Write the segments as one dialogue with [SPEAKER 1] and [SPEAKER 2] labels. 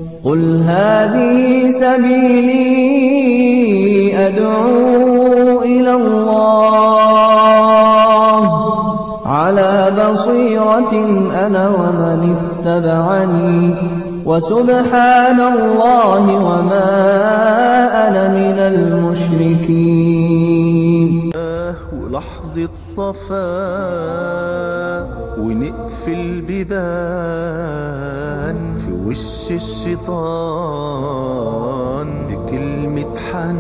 [SPEAKER 1] قل هذه سبيلي أدعو إلى الله على بصيرة أنا ومن اتبعني وسبحان الله وما أنا من المشركين
[SPEAKER 2] ولحظة صفاء ونقفل بيبان في وش الشيطان بكلمة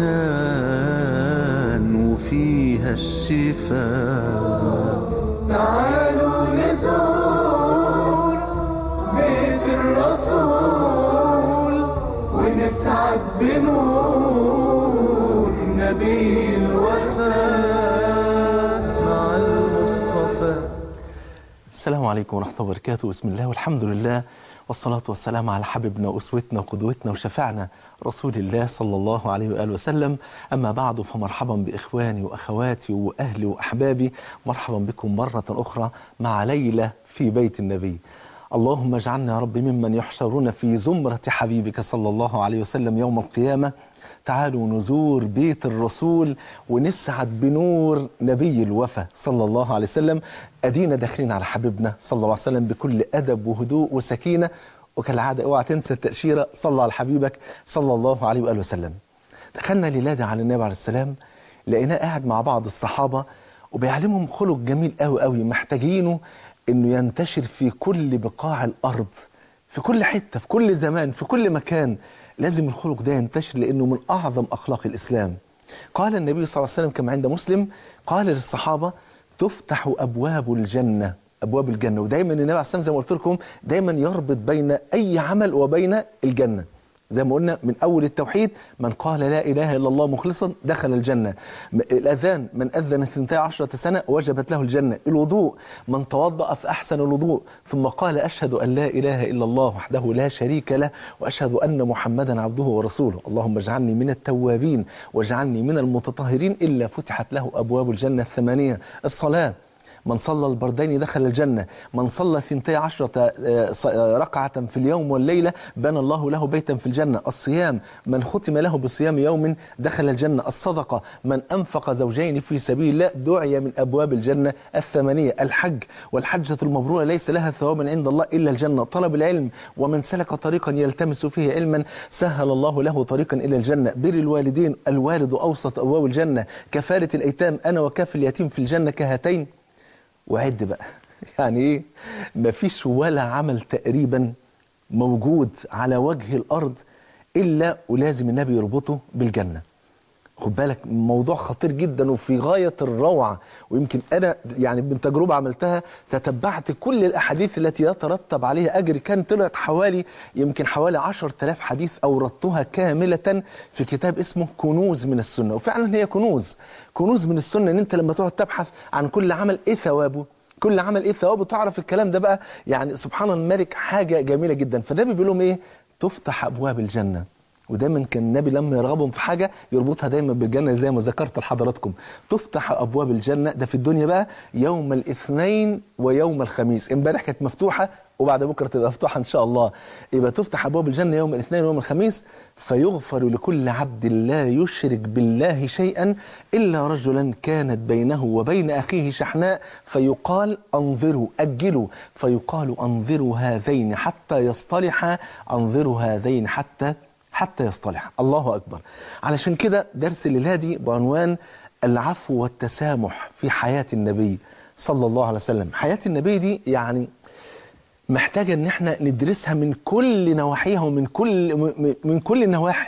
[SPEAKER 2] حنان وفيها الشفاء تعالوا نزور بيت الرسول ونسعد بنور نبي الوفاء مع المصطفى
[SPEAKER 3] السلام عليكم ورحمة الله وبركاته بسم الله والحمد لله والصلاة والسلام على حبيبنا وأسوتنا وقدوتنا وشفعنا رسول الله صلى الله عليه وآله وسلم أما بعد فمرحبا بإخواني وأخواتي وأهلي وأحبابي مرحبا بكم مرة أخرى مع ليلة في بيت النبي اللهم اجعلنا يا رب ممن يحشرون في زمرة حبيبك صلى الله عليه وسلم يوم القيامة تعالوا نزور بيت الرسول ونسعد بنور نبي الوفا صلى الله عليه وسلم أدينا داخلين على حبيبنا صلى الله عليه وسلم بكل أدب وهدوء وسكينة وكالعادة اوعى تنسى التأشيرة صلى على حبيبك صلى الله عليه وآله وسلم دخلنا ليلة على النبي عليه السلام لقيناه قاعد مع بعض الصحابة وبيعلمهم خلق جميل قوي قوي محتاجينه انه ينتشر في كل بقاع الارض في كل حته في كل زمان في كل مكان لازم الخلق ده ينتشر لانه من اعظم اخلاق الاسلام قال النبي صلى الله عليه وسلم كما عند مسلم قال للصحابه تفتح ابواب الجنه ابواب الجنه ودايما النبي عليه الصلاه والسلام زي ما قلت لكم دايما يربط بين اي عمل وبين الجنه زي ما قلنا من أول التوحيد من قال لا إله إلا الله مخلصا دخل الجنة الأذان من أذن ثنتي عشرة سنة وجبت له الجنة الوضوء من توضأ فأحسن الوضوء ثم قال أشهد أن لا إله إلا الله وحده لا شريك له وأشهد أن محمدا عبده ورسوله اللهم اجعلني من التوابين واجعلني من المتطهرين إلا فتحت له أبواب الجنة الثمانية الصلاة من صلى البردين دخل الجنة من صلى ثنتي عشرة ركعة في اليوم والليلة بنى الله له بيتا في الجنة الصيام من ختم له بصيام يوم دخل الجنة الصدقة من أنفق زوجين في سبيل الله دعي من أبواب الجنة الثمانية الحج والحجة المبرورة ليس لها ثواب عند الله إلا الجنة طلب العلم ومن سلك طريقا يلتمس فيه علما سهل الله له طريقا إلى الجنة بر الوالدين الوالد أوسط أبواب الجنة كفالة الأيتام أنا وكاف اليتيم في الجنة كهاتين وعد بقى يعني ايه مفيش ولا عمل تقريبا موجود على وجه الارض الا ولازم النبي يربطه بالجنه خد بالك موضوع خطير جدا وفي غايه الروعه ويمكن انا يعني من تجربه عملتها تتبعت كل الاحاديث التي يترتب عليها اجر كان طلعت حوالي يمكن حوالي 10000 حديث اوردتها كامله في كتاب اسمه كنوز من السنه وفعلا هي كنوز كنوز من السنه ان انت لما تقعد تبحث عن كل عمل ايه ثوابه كل عمل ايه ثوابه تعرف الكلام ده بقى يعني سبحان الملك حاجه جميله جدا فالنبي بيقول لهم ايه تفتح ابواب الجنه ودايما كان النبي لما يرغبهم في حاجه يربطها دايما بالجنه زي ما ذكرت لحضراتكم تفتح ابواب الجنه ده في الدنيا بقى يوم الاثنين ويوم الخميس امبارح كانت مفتوحه وبعد بكره تبقى مفتوحه ان شاء الله يبقى تفتح ابواب الجنه يوم الاثنين ويوم الخميس فيغفر لكل عبد لا يشرك بالله شيئا الا رجلا كانت بينه وبين اخيه شحناء فيقال انظروا اجلوا فيقال انظروا هذين حتى يصطلحا انظروا هذين حتى حتى يصطلح الله أكبر علشان كده درس الليلة دي بعنوان العفو والتسامح في حياة النبي صلى الله عليه وسلم حياة النبي دي يعني محتاجة ان احنا ندرسها من كل نواحيها ومن كل من كل النواحي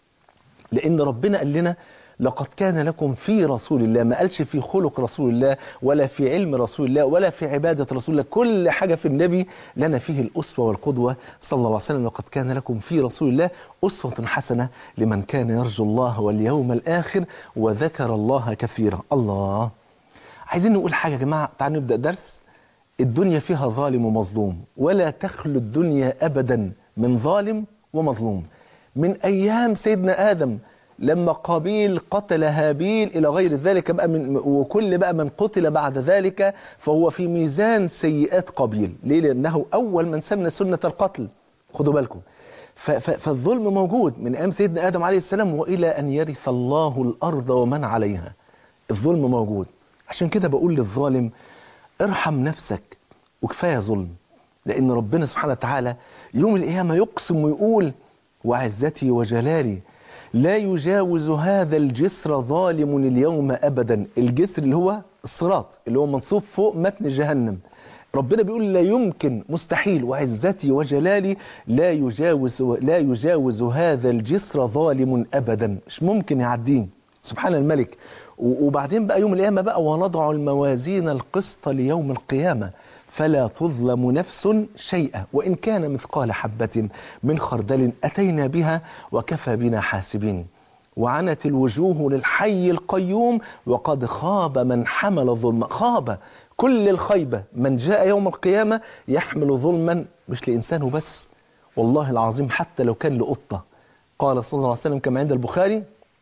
[SPEAKER 3] لان ربنا قال لنا لقد كان لكم في رسول الله ما قالش في خلق رسول الله ولا في علم رسول الله ولا في عبادة رسول الله كل حاجة في النبي لنا فيه الأسوة والقدوة صلى الله عليه وسلم لقد كان لكم في رسول الله أسوة حسنة لمن كان يرجو الله واليوم الآخر وذكر الله كثيرا الله عايزين نقول حاجة يا جماعة تعالوا نبدأ درس الدنيا فيها ظالم ومظلوم ولا تخلو الدنيا أبدا من ظالم ومظلوم من أيام سيدنا آدم لما قابيل قتل هابيل إلى غير ذلك بقى من وكل بقى من قتل بعد ذلك فهو في ميزان سيئات قابيل ليه؟ لأنه أول من سن سنة القتل خدوا بالكم ف- ف- فالظلم موجود من ايام سيدنا ادم عليه السلام والى ان يرث الله الارض ومن عليها الظلم موجود عشان كده بقول للظالم ارحم نفسك وكفايه ظلم لان ربنا سبحانه وتعالى يوم القيامه يقسم ويقول وعزتي وجلالي لا يجاوز هذا الجسر ظالم اليوم ابدا الجسر اللي هو الصراط اللي هو منصوب فوق متن جهنم ربنا بيقول لا يمكن مستحيل وعزتي وجلالي لا يجاوز لا يجاوز هذا الجسر ظالم ابدا مش ممكن يعديه سبحان الملك و- وبعدين بقى يوم القيامه بقى ونضع الموازين القسط ليوم القيامه فلا تظلم نفس شيئا وان كان مثقال حبه من خردل اتينا بها وكفى بنا حاسبين وعنت الوجوه للحي القيوم وقد خاب من حمل ظلما خاب كل الخيبة من جاء يوم القيامة يحمل ظلما مش لإنسانه بس والله العظيم حتى لو كان لقطة قال صلى الله عليه وسلم كما عند البخاري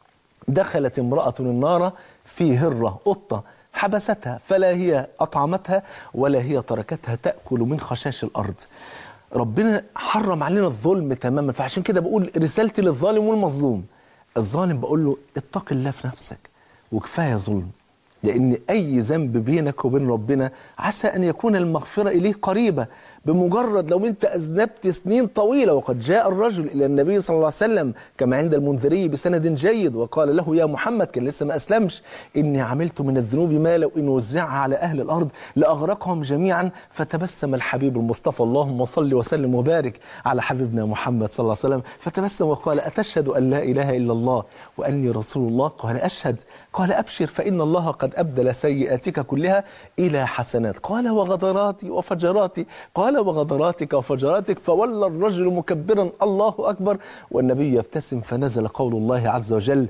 [SPEAKER 3] دخلت امرأة النار في هرة قطة حبستها فلا هي أطعمتها ولا هي تركتها تأكل من خشاش الأرض ربنا حرم علينا الظلم تماما فعشان كده بقول رسالتي للظالم والمظلوم الظالم بقول له اتق الله في نفسك وكفاية ظلم لأن أي ذنب بينك وبين ربنا عسى أن يكون المغفرة إليه قريبة بمجرد لو أنت أذنبت سنين طويلة وقد جاء الرجل إلى النبي صلى الله عليه وسلم كما عند المنذري بسند جيد وقال له يا محمد كان لسه ما أسلمش إني عملت من الذنوب ما لو إن وزعها على أهل الأرض لأغرقهم جميعا فتبسم الحبيب المصطفى اللهم صل وسلم وبارك على حبيبنا محمد صلى الله عليه وسلم فتبسم وقال أتشهد أن لا إله إلا الله وأني رسول الله قال أشهد قال أبشر فإن الله قد أبدل سيئاتك كلها إلى حسنات قال وغدراتي وفجراتي قال وغدراتك وفجراتك فولى الرجل مكبرا الله أكبر والنبي يبتسم فنزل قول الله عز وجل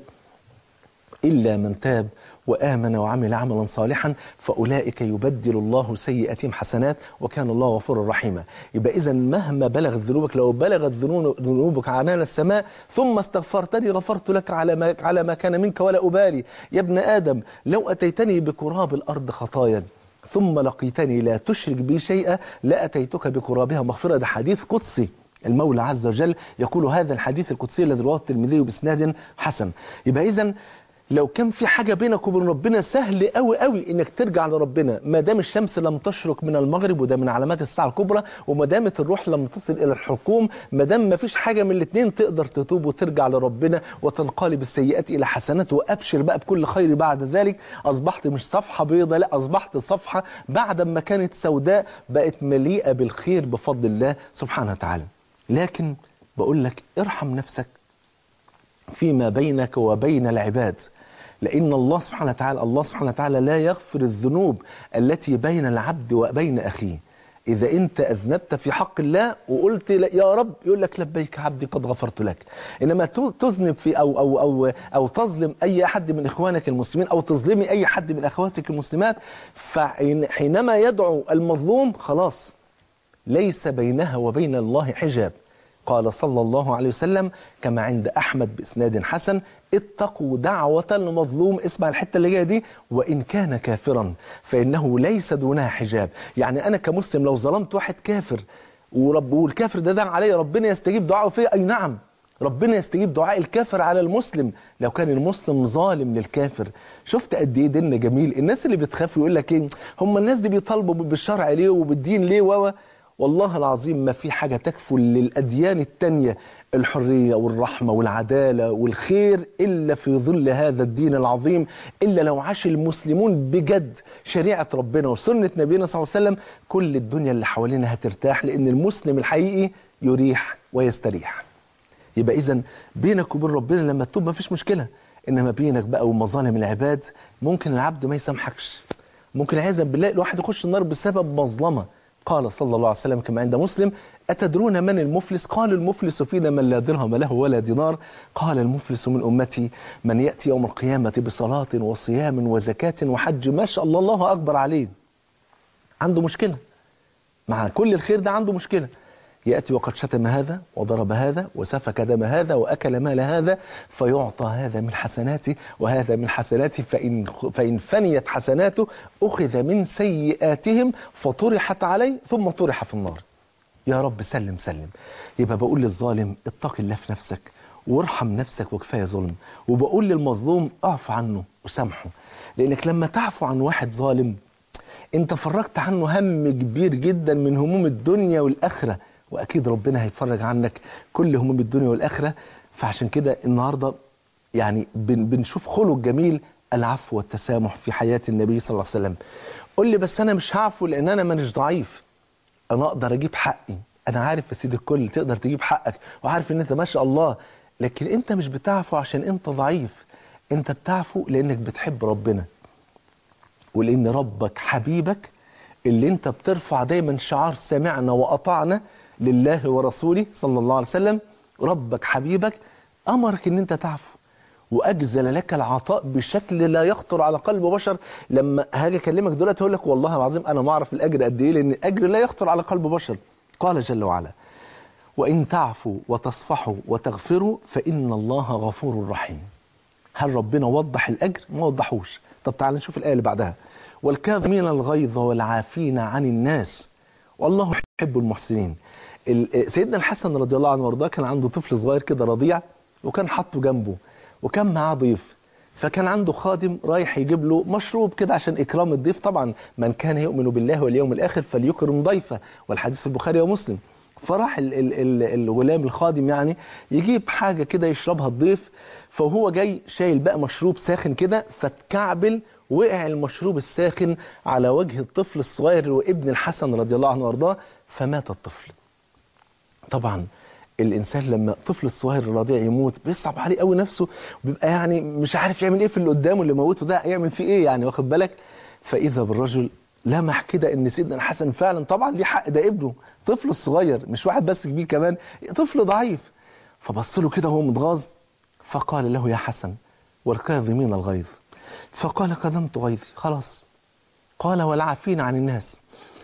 [SPEAKER 3] إلا من تاب وآمن وعمل عملا صالحا فأولئك يبدل الله سيئاتهم حسنات وكان الله غفورا رحيما يبقى إذا مهما بلغت ذنوبك لو بلغت ذنو- ذنوبك عنان السماء ثم استغفرتني غفرت لك على ما, على ما كان منك ولا أبالي يا ابن آدم لو أتيتني بقراب الأرض خطايا ثم لقيتني لا تشرك بي شيئا لأتيتك بقرابها مغفرة ده حديث قدسي المولى عز وجل يقول هذا الحديث القدسي الذي رواه الترمذي باسناد حسن يبقى اذا لو كان في حاجه بينك وبين ربنا سهل قوي قوي انك ترجع لربنا ما دام الشمس لم تشرق من المغرب وده من علامات الساعه الكبرى وما دامت الروح لم تصل الى الحكوم ما دام ما فيش حاجه من الاثنين تقدر تتوب وترجع لربنا وتنقلب السيئات الى حسنات وابشر بقى بكل خير بعد ذلك اصبحت مش صفحه بيضاء لا اصبحت صفحه بعد ما كانت سوداء بقت مليئه بالخير بفضل الله سبحانه وتعالى لكن بقول لك ارحم نفسك فيما بينك وبين العباد لأن الله سبحانه وتعالى الله سبحانه وتعالى لا يغفر الذنوب التي بين العبد وبين أخيه إذا أنت أذنبت في حق الله وقلت لا- يا رب يقول لك لبيك عبدي قد غفرت لك إنما ت- تذنب في أو أو أو أو تظلم أي أحد من إخوانك المسلمين أو تظلمي أي حد من أخواتك المسلمات فحينما يدعو المظلوم خلاص ليس بينها وبين الله حجاب قال صلى الله عليه وسلم كما عند أحمد بإسناد حسن اتقوا دعوة المظلوم اسمع الحتة اللي جاية دي وإن كان كافرا فإنه ليس دونها حجاب يعني أنا كمسلم لو ظلمت واحد كافر ورب والكافر ده دعا علي ربنا يستجيب دعائه فيه أي نعم ربنا يستجيب دعاء الكافر على المسلم لو كان المسلم ظالم للكافر شفت قد ايه ديننا جميل الناس اللي بتخاف يقول لك ايه هم الناس دي بيطالبوا بالشرع ليه وبالدين ليه و والله العظيم ما في حاجة تكفل للأديان التانية الحرية والرحمة والعدالة والخير إلا في ظل هذا الدين العظيم إلا لو عاش المسلمون بجد شريعة ربنا وسنة نبينا صلى الله عليه وسلم كل الدنيا اللي حوالينا هترتاح لأن المسلم الحقيقي يريح ويستريح يبقى اذا بينك وبين ربنا لما تتوب مفيش مشكله انما بينك بقى ومظالم العباد ممكن العبد ما يسامحكش ممكن عياذا بالله الواحد يخش النار بسبب مظلمه قال صلى الله عليه وسلم كما عند مسلم أتدرون من المفلس قال المفلس فينا من لا درهم له ولا دينار قال المفلس من أمتي من يأتي يوم القيامة بصلاة وصيام وزكاة وحج ما شاء الله الله أكبر عليه عنده مشكلة مع كل الخير ده عنده مشكلة يأتي وقد شتم هذا وضرب هذا وسفك دم هذا وأكل مال هذا فيعطى هذا من حسناته وهذا من حسناته فإن, فإن فنيت حسناته أخذ من سيئاتهم فطرحت عليه ثم طرح في النار يا رب سلم سلم يبقى بقول للظالم اتق الله في نفسك وارحم نفسك وكفايه ظلم وبقول للمظلوم اعف عنه وسامحه لانك لما تعفو عن واحد ظالم انت فرجت عنه هم كبير جدا من هموم الدنيا والاخره واكيد ربنا هيفرج عنك كل هموم الدنيا والاخره فعشان كده النهارده يعني بن بنشوف خلق جميل العفو والتسامح في حياه النبي صلى الله عليه وسلم قول لي بس انا مش هعفو لان انا مانيش ضعيف انا اقدر اجيب حقي انا عارف يا سيدي الكل تقدر تجيب حقك وعارف ان انت ما شاء الله لكن انت مش بتعفو عشان انت ضعيف انت بتعفو لانك بتحب ربنا ولان ربك حبيبك اللي انت بترفع دايما شعار سمعنا واطعنا لله ورسوله صلى الله عليه وسلم ربك حبيبك امرك ان انت تعفو واجزل لك العطاء بشكل لا يخطر على قلب بشر لما هاجي اكلمك دلوقتي اقول لك والله العظيم انا ما اعرف الاجر قد ايه لان الاجر لا يخطر على قلب بشر قال جل وعلا وان تعفوا وتصفحوا وتغفروا فان الله غفور رحيم هل ربنا وضح الاجر ما وضحوش طب تعال نشوف الايه اللي بعدها والكاظمين الغيظ والعافين عن الناس والله يحب المحسنين ال- سيدنا الحسن رضي الله عنه وارضاه كان عنده طفل صغير كده رضيع وكان حاطه جنبه وكان معاه ضيف فكان عنده خادم رايح يجيب له مشروب كده عشان اكرام الضيف طبعا من كان يؤمن بالله واليوم الاخر فليكرم ضيفه والحديث في البخاري ومسلم فراح ال ال ال الغلام الخادم يعني يجيب حاجه كده يشربها الضيف فهو جاي شايل بقى مشروب ساخن كده فاتكعبل وقع المشروب الساخن على وجه الطفل الصغير وابن الحسن رضي الله عنه وارضاه فمات الطفل طبعا الانسان لما الطفل الصغير الرضيع يموت بيصعب عليه قوي نفسه وبيبقى يعني مش عارف يعمل ايه في اللي قدامه اللي موته ده يعمل فيه ايه يعني واخد بالك فاذا بالرجل لمح كده ان سيدنا الحسن فعلا طبعا ليه حق ده ابنه طفل الصغير مش واحد بس كبير كمان طفل ضعيف فبص له كده وهو متغاظ فقال له يا حسن والكاظمين الغيظ فقال كظمت غيظي خلاص قال والعافين عن الناس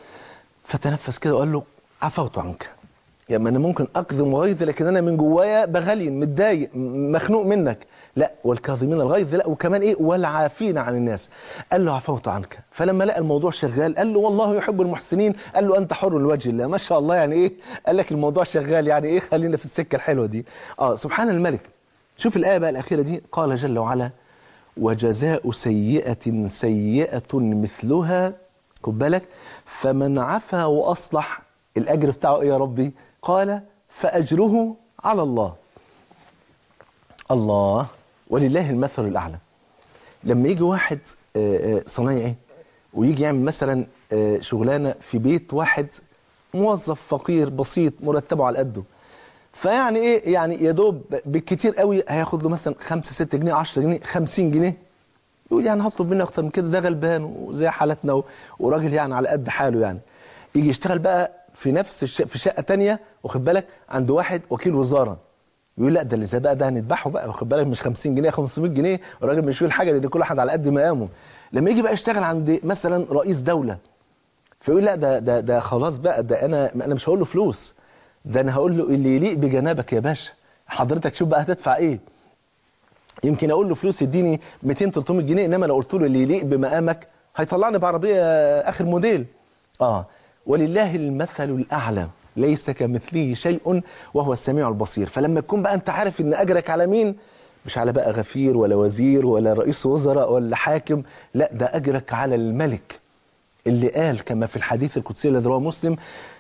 [SPEAKER 3] فتنفس كده وقال له عفوت عنك يعني انا ممكن اكظم غيظي لكن انا من جوايا بغلين متضايق م- مخنوق منك لا والكاظمين الغيظ لا وكمان ايه والعافين عن الناس قال له عفوت عنك فلما لقى الموضوع شغال قال له والله يحب المحسنين قال له انت حر لوجه الله ما شاء الله يعني ايه قال لك الموضوع شغال يعني ايه خلينا في السكه الحلوه دي اه سبحان الملك شوف الايه بقى الاخيره دي قال جل وعلا وجزاء سيئه سيئه مثلها خد بالك فمن عفا واصلح الاجر بتاعه ايه يا ربي قال فاجره على الله الله ولله المثل الاعلى لما يجي واحد آه، آه، صنايعي ويجي يعمل مثلا آه، شغلانه في بيت واحد موظف فقير بسيط مرتبه على قده فيعني ايه يعني يا دوب بالكتير قوي هياخد له مثلا 5 6 جنيه 10 جنيه 50 جنيه يقول يعني هطلب منه اكتر من كده ده غلبان وزي حالتنا و- وراجل يعني على قد حاله يعني يجي يشتغل بقى في نفس الش... في شقه تانية واخد بالك عند واحد وكيل وزاره يقول لا ده اللي زي بقى ده هنذبحه بقى واخد بالك مش 50 جنيه 500 جنيه الراجل مش يشيل حاجه لان كل واحد على قد مقامه لما يجي بقى يشتغل عند مثلا رئيس دوله فيقول لا ده ده ده خلاص بقى ده انا انا مش هقول له فلوس ده انا هقول له اللي يليق بجنابك يا باشا حضرتك شوف بقى هتدفع ايه يمكن اقول له فلوس يديني 200 300 جنيه انما لو قلت له اللي يليق بمقامك هيطلعني بعربيه اخر موديل اه ولله المثل الاعلى ليس كمثله شيء وهو السميع البصير فلما تكون بقى انت عارف ان اجرك على مين مش على بقى غفير ولا وزير ولا رئيس وزراء ولا حاكم لا ده اجرك على الملك اللي قال كما في الحديث القدسي الذي رواه مسلم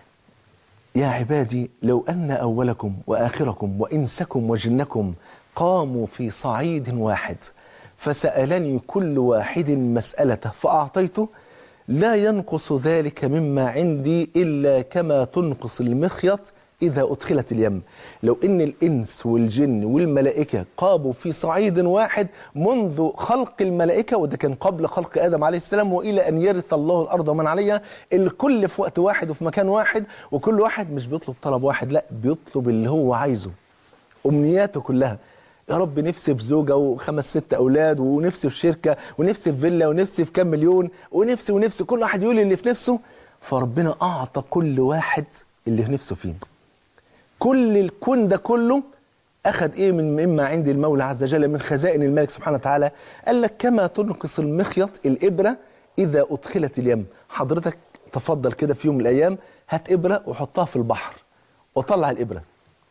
[SPEAKER 3] يا عبادي لو أن أولكم وآخركم وإنسكم وجنكم قاموا في صعيد واحد فسألني كل واحد مسألته فأعطيته لا ينقص ذلك مما عندي إلا كما تنقص المخيط إذا أدخلت اليم لو إن الإنس والجن والملائكة قاموا في صعيد واحد منذ خلق الملائكة وده كان قبل خلق آدم عليه السلام وإلى أن يرث الله الأرض ومن عليها الكل في وقت واحد وفي مكان واحد وكل واحد مش بيطلب طلب واحد لا بيطلب اللي هو عايزه أمنياته كلها يا رب نفسي في زوجة وخمس ست أولاد ونفسي في شركة ونفسي في فيلا ونفسي في كام مليون ونفسي ونفسي كل واحد يقول اللي في نفسه فربنا أعطى كل واحد اللي في نفسه فيه كل الكون ده كله أخذ إيه من مما عند المولى عز وجل من خزائن الملك سبحانه وتعالى قال لك كما تنقص المخيط الإبرة إذا أدخلت اليم حضرتك تفضل كده في يوم من الأيام هات ابره وحطها في البحر وطلع الابره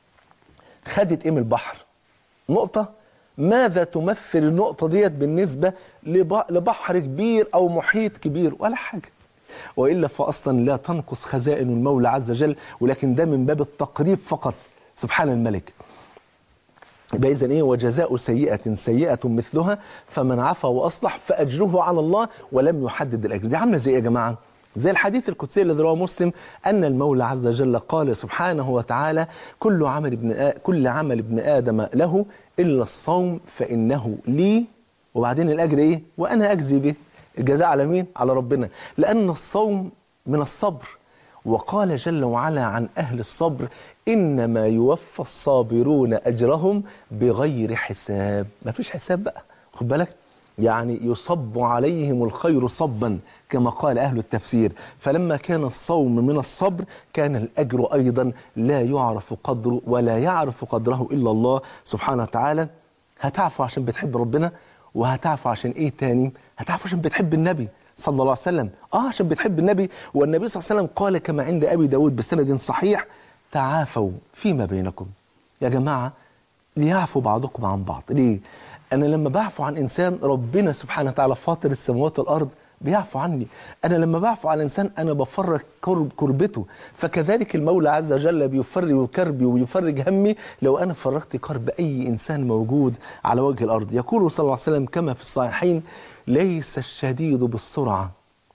[SPEAKER 3] خدت ايه من البحر نقطه ماذا تمثل النقطه ديت بالنسبه لب- لبحر كبير او محيط كبير ولا حاجه والا فاصلا لا تنقص خزائن المولى عز وجل ولكن ده من باب التقريب فقط سبحان الملك يبقى اذا ايه وجزاء سيئه سيئه مثلها فمن عفا واصلح فاجره على الله ولم يحدد الاجر دي عامله زي ايه يا جماعه زي الحديث القدسي الذي رواه مسلم ان المولى عز وجل قال سبحانه وتعالى كل عمل ابن آ... كل عمل ابن ادم له الا الصوم فانه لي وبعدين الاجر ايه وانا اجزي به الجزاء على مين على ربنا لان الصوم من الصبر وقال جل وعلا عن أهل الصبر إنما يوفى الصابرون أجرهم بغير حساب ما فيش حساب بقى خد بالك يعني يصب عليهم الخير صبا كما قال أهل التفسير فلما كان الصوم من الصبر كان الأجر أيضا لا يعرف قدره ولا يعرف قدره إلا الله سبحانه وتعالى هتعفو عشان بتحب ربنا وهتعفو عشان إيه تاني هتعفو عشان بتحب النبي صلى الله عليه وسلم اه عشان بتحب النبي والنبي صلى الله عليه وسلم قال كما عند ابي داود بسند صحيح تعافوا فيما بينكم يا جماعه ليعفو بعضكم عن بعض ليه انا لما بعفو عن انسان ربنا سبحانه وتعالى فاطر السماوات والارض بيعفو عني انا لما بعفو عن انسان انا بفرج كرب كربته فكذلك المولى عز وجل بيفرج كربي ويفرج همي لو انا فرغت كرب اي انسان موجود على وجه الارض يقول صلى الله عليه وسلم كما في الصحيحين ليس الشديد بالسرعه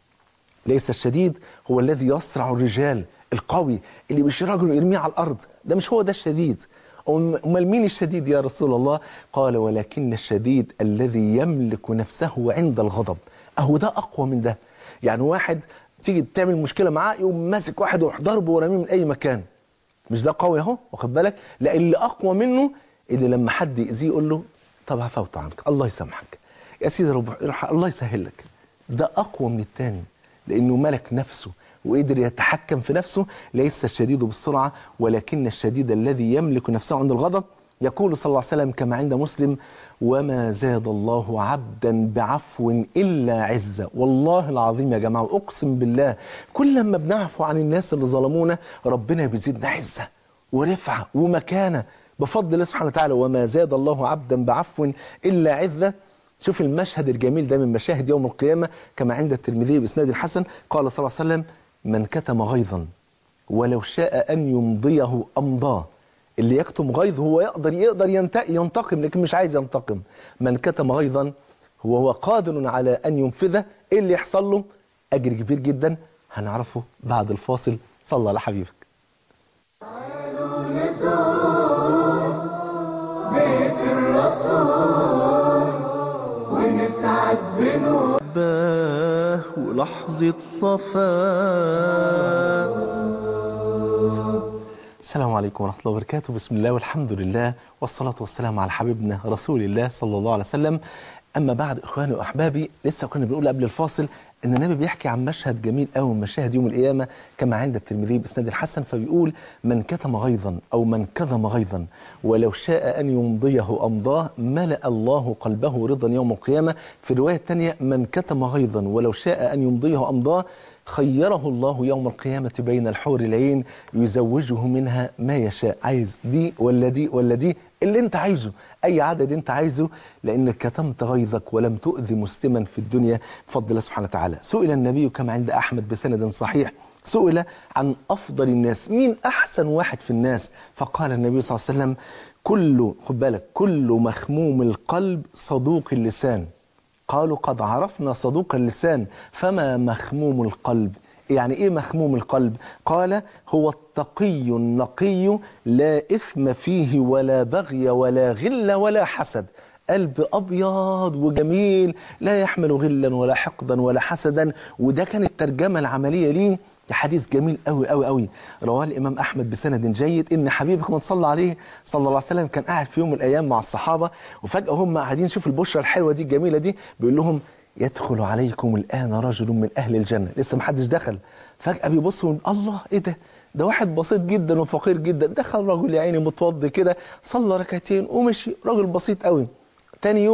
[SPEAKER 3] ليس الشديد هو الذي يصرع الرجال القوي اللي مش رجل يرميه على الارض ده مش هو ده الشديد امال مين الشديد يا رسول الله قال ولكن الشديد الذي يملك نفسه عند الغضب اهو ده اقوى من ده يعني واحد تيجي تعمل مشكله معاه يقوم ماسك واحد ويروح ضربه ورميه من اي مكان مش ده قوي اهو واخد بالك لا اللي اقوى منه اللي لما حد يأذيه يقول له طب عفوت عنك الله يسامحك يا سيدي رب الله يسهل لك ده اقوى من التاني لانه ملك نفسه وقدر يتحكم في نفسه ليس الشديد بالسرعه ولكن الشديد الذي يملك نفسه عند الغضب يقول صلى الله عليه وسلم كما عند مسلم وما زاد الله عبدا بعفو الا عزه والله العظيم يا جماعه اقسم بالله كل ما بنعفو عن الناس اللي ظلمونا ربنا بيزيدنا عزه ورفعه ومكانه بفضل الله سبحانه وتعالى وما زاد الله عبدا بعفو الا عزه شوف المشهد الجميل ده من مشاهد يوم القيامة كما عند الترمذي بإسناد الحسن قال صلى الله عليه وسلم من كتم غيظا ولو شاء أن يمضيه أمضاه اللي يكتم غيظ هو يقدر يقدر ينتقم لكن مش عايز ينتقم من كتم غيظا هو هو قادر على أن ينفذه إيه اللي يحصل له أجر كبير جدا هنعرفه بعد الفاصل صلى على حبيبك
[SPEAKER 2] بيت الرسول ونسعد بنور باه ولحظة صفاء
[SPEAKER 3] السلام عليكم ورحمة الله وبركاته بسم الله والحمد لله والصلاة والسلام على حبيبنا رسول الله صلى الله عليه وسلم أما بعد إخواني وأحبابي لسه كنا بنقول قبل الفاصل إن النبي بيحكي عن مشهد جميل قوي من مشاهد يوم القيامة كما عند الترمذي بإسناد الحسن فبيقول من كتم غيظا أو من كظم غيظا ولو شاء أن يمضيه أمضاه ملأ الله قلبه رضا يوم القيامة في الرواية الثانية من كتم غيظا ولو شاء أن يمضيه أمضاه خيره الله يوم القيامة بين الحور العين يزوجه منها ما يشاء عايز دي ولا دي ولا دي اللي انت عايزه اي عدد انت عايزه لانك كتمت غيظك ولم تؤذي مسلما في الدنيا بفضل الله سبحانه وتعالى سئل النبي كما عند احمد بسند صحيح سئل عن افضل الناس مين احسن واحد في الناس فقال النبي صلى الله عليه وسلم كل خد بالك كل مخموم القلب صدوق اللسان قالوا قد عرفنا صدوق اللسان فما مخموم القلب يعني ايه مخموم القلب قال هو التقي النقي لا اثم فيه ولا بغي ولا غل ولا حسد قلب ابيض وجميل لا يحمل غلا ولا حقدا ولا حسدا وده كانت الترجمه العمليه ليه حديث جميل قوي قوي قوي رواه الامام احمد بسند جيد ان حبيبك من صلى عليه صلى الله عليه وسلم كان قاعد في يوم من الايام مع الصحابه وفجاه هم قاعدين شوف البشرى الحلوه دي الجميله دي بيقول لهم يدخل عليكم الان رجل من اهل الجنه لسه ما حدش دخل فجاه بيبصوا الله ايه ده ده واحد بسيط جدا وفقير جدا دخل رجل يا عيني متوضي كده صلى ركعتين ومشي راجل بسيط قوي تاني يوم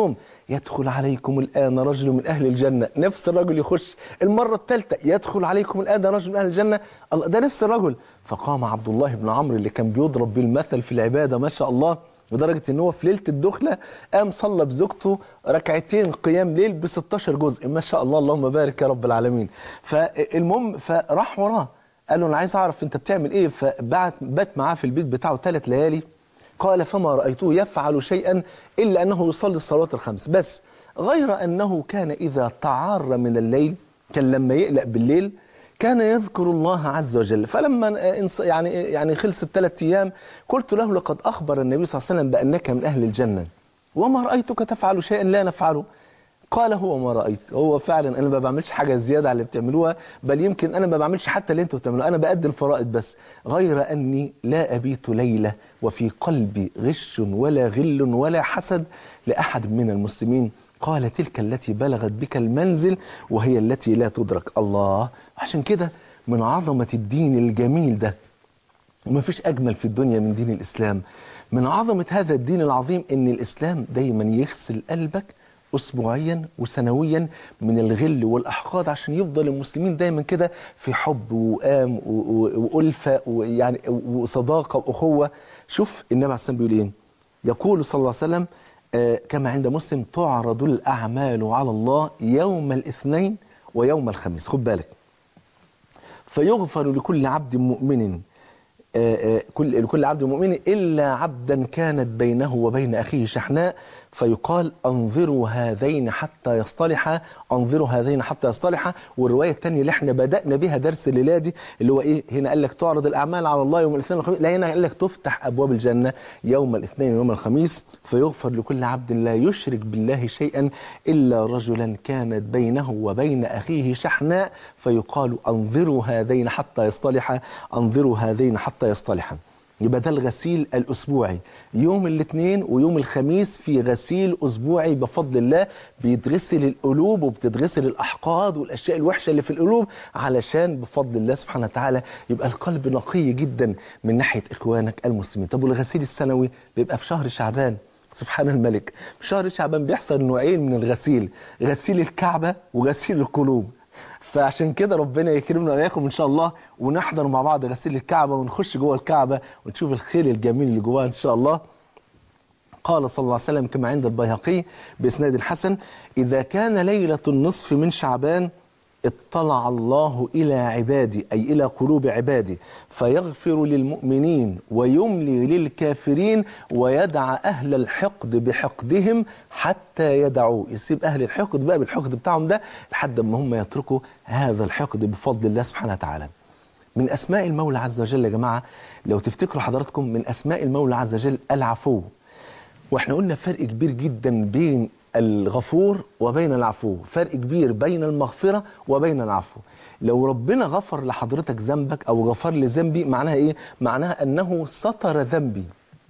[SPEAKER 3] يدخل عليكم الآن رجل من أهل الجنة نفس الرجل يخش المرة الثالثة يدخل عليكم الآن رجل من أهل الجنة الله ده نفس الرجل فقام عبد الله بن عمرو اللي كان بيضرب بالمثل في العبادة ما شاء الله لدرجة ان هو في ليلة الدخلة قام صلى بزوجته ركعتين قيام ليل ب 16 جزء ما شاء الله اللهم بارك يا رب العالمين فالمهم فراح وراه قال له انا عايز اعرف انت بتعمل ايه فبعت بات معاه في البيت بتاعه ثلاث ليالي قال فما رأيته يفعل شيئا إلا أنه يصلي الصلوات الخمس بس غير أنه كان إذا تعار من الليل كان لما يقلق بالليل كان يذكر الله عز وجل فلما انص- يعني يعني خلص الثلاث أيام قلت له لقد أخبر النبي صلى الله عليه وسلم بأنك من أهل الجنة وما رأيتك تفعل شيئا لا نفعله قال هو ما رأيت هو فعلا أنا ما بعملش حاجة زيادة على اللي بتعملوها بل يمكن أنا ما بعملش حتى اللي أنتوا بتعملوه أنا بأدي الفرائض بس غير أني لا أبيت ليلة وفي قلبي غش ولا غل ولا حسد لأحد من المسلمين قال تلك التي بلغت بك المنزل وهي التي لا تدرك الله عشان كده من عظمة الدين الجميل ده وما فيش أجمل في الدنيا من دين الإسلام من عظمة هذا الدين العظيم أن الإسلام دايما يغسل قلبك أسبوعيا وسنويا من الغل والأحقاد عشان يفضل المسلمين دايما كده في حب وقام و- و- وألفة ويعني وصداقة وأخوة شوف النبي عليه الصلاة والسلام بيقول إيه يقول صلى الله عليه وسلم آه، كما عند مسلم تعرض الأعمال على الله يوم الاثنين ويوم الخميس خد بالك فيغفر لكل عبد مؤمن آه، آه، كل لكل عبد مؤمن إلا عبدا كانت بينه وبين أخيه شحناء فيقال أنظروا هذين حتى يصطلحا أنظروا هذين حتى يصطلحا والرواية الثانية اللي احنا بدأنا بها درس الليلة دي اللي هو إيه هنا قال لك تعرض الأعمال على الله يوم الاثنين والخميس لا هنا قال لك تفتح أبواب الجنة يوم الاثنين ويوم الخميس فيغفر لكل عبد لا يشرك بالله شيئا إلا رجلا كانت بينه وبين أخيه شحناء فيقال أنظروا هذين حتى يصطلحا أنظروا هذين حتى يصطلحا يبقى ده الغسيل الأسبوعي يوم الاثنين ويوم الخميس في غسيل أسبوعي بفضل الله بيتغسل القلوب وبتتغسل الأحقاد والأشياء الوحشة اللي في القلوب علشان بفضل الله سبحانه وتعالى يبقى القلب نقي جدا من ناحية إخوانك المسلمين طب والغسيل السنوي بيبقى في شهر شعبان سبحان الملك في شهر شعبان بيحصل نوعين من الغسيل غسيل الكعبة وغسيل القلوب فعشان كده ربنا يكرمنا واياكم ان شاء الله ونحضر مع بعض غسيل الكعبه ونخش جوه الكعبه ونشوف الخير الجميل اللي جواها ان شاء الله قال صلى الله عليه وسلم كما عند البيهقي باسناد حسن اذا كان ليله النصف من شعبان اطلع الله إلى عبادي أي إلى قلوب عبادي فيغفر للمؤمنين ويملي للكافرين ويدع أهل الحقد بحقدهم حتى يدعوا يسيب أهل الحقد بقى بالحقد بتاعهم ده لحد ما هم يتركوا هذا الحقد بفضل الله سبحانه وتعالى من أسماء المولى عز وجل يا جماعة لو تفتكروا حضراتكم من أسماء المولى عز وجل العفو واحنا قلنا فرق كبير جدا بين الغفور وبين العفو فرق كبير بين المغفرة وبين العفو لو ربنا غفر لحضرتك ذنبك أو غفر لي ذنبي معناها إيه؟ معناها أنه ستر ذنبي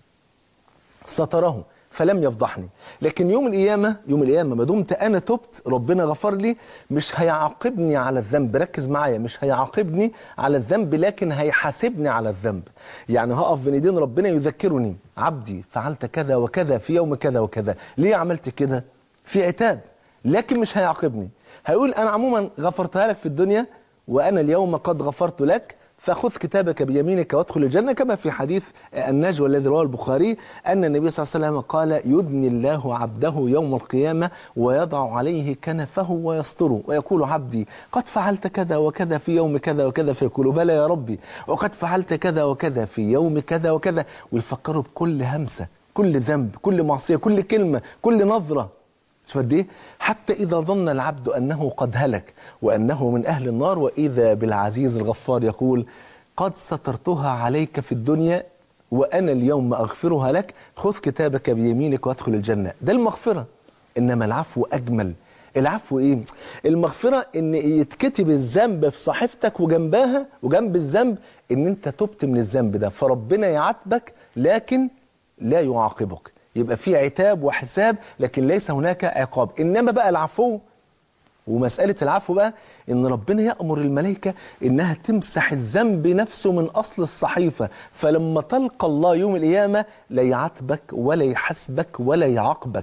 [SPEAKER 3] ستره فلم يفضحني لكن يوم القيامة يوم القيامة ما دمت أنا تبت ربنا غفر لي مش هيعاقبني على الذنب ركز معايا مش هيعاقبني على الذنب لكن هيحاسبني على الذنب يعني هقف بين ايدين ربنا يذكرني عبدي فعلت كذا وكذا في يوم كذا وكذا ليه عملت كده في عتاب لكن مش هيعاقبني هيقول أنا عموما غفرتها لك في الدنيا وأنا اليوم قد غفرت لك فخذ كتابك بيمينك وادخل الجنة كما في حديث النجوى الذي رواه البخاري أن النبي صلى الله عليه وسلم قال يدني الله عبده يوم القيامة ويضع عليه كنفه ويستره ويقول عبدي قد فعلت كذا وكذا في يوم كذا وكذا فيقول بلى يا ربي وقد فعلت كذا وكذا في يوم كذا وكذا ويفكروا بكل همسة كل ذنب كل معصية كل كلمة كل نظرة شوف قد ايه حتى إذا ظن العبد أنه قد هلك وأنه من أهل النار وإذا بالعزيز الغفار يقول قد سترتها عليك في الدنيا وأنا اليوم أغفرها لك خذ كتابك بيمينك وادخل الجنة ده المغفرة إنما العفو أجمل العفو ايه المغفرة ان يتكتب الذنب في صحيفتك وجنبها وجنب الذنب ان انت تبت من الذنب ده فربنا يعاتبك لكن لا يعاقبك يبقى في عتاب وحساب لكن ليس هناك عقاب إنما بقى العفو ومسألة العفو بقى إن ربنا يأمر الملائكة إنها تمسح الذنب نفسه من أصل الصحيفة فلما تلقى الله يوم القيامة لا يعاتبك ولا يحاسبك ولا يعاقبك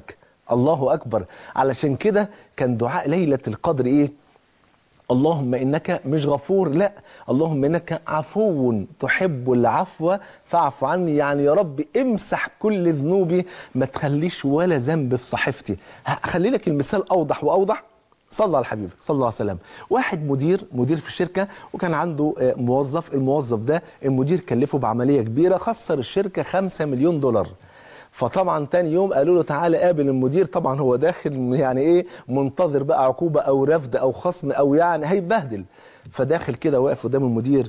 [SPEAKER 3] الله أكبر علشان كده كان دعاء ليلة القدر إيه اللهم إنك مش غفور لا اللهم إنك عفو تحب العفو فاعف عني يعني يا رب امسح كل ذنوبي ما تخليش ولا ذنب في صحيفتي هخلي لك المثال أوضح وأوضح صلى على الحبيب صلى الله عليه وسلم واحد مدير مدير في الشركة وكان عنده آه، موظف الموظف ده المدير كلفه بعملية كبيرة خسر الشركة 5 مليون دولار فطبعا تاني يوم قالوا له تعالى قابل المدير طبعا هو داخل يعني ايه منتظر بقى عقوبة او رفض او خصم او يعني هيبهدل فداخل كده واقف قدام المدير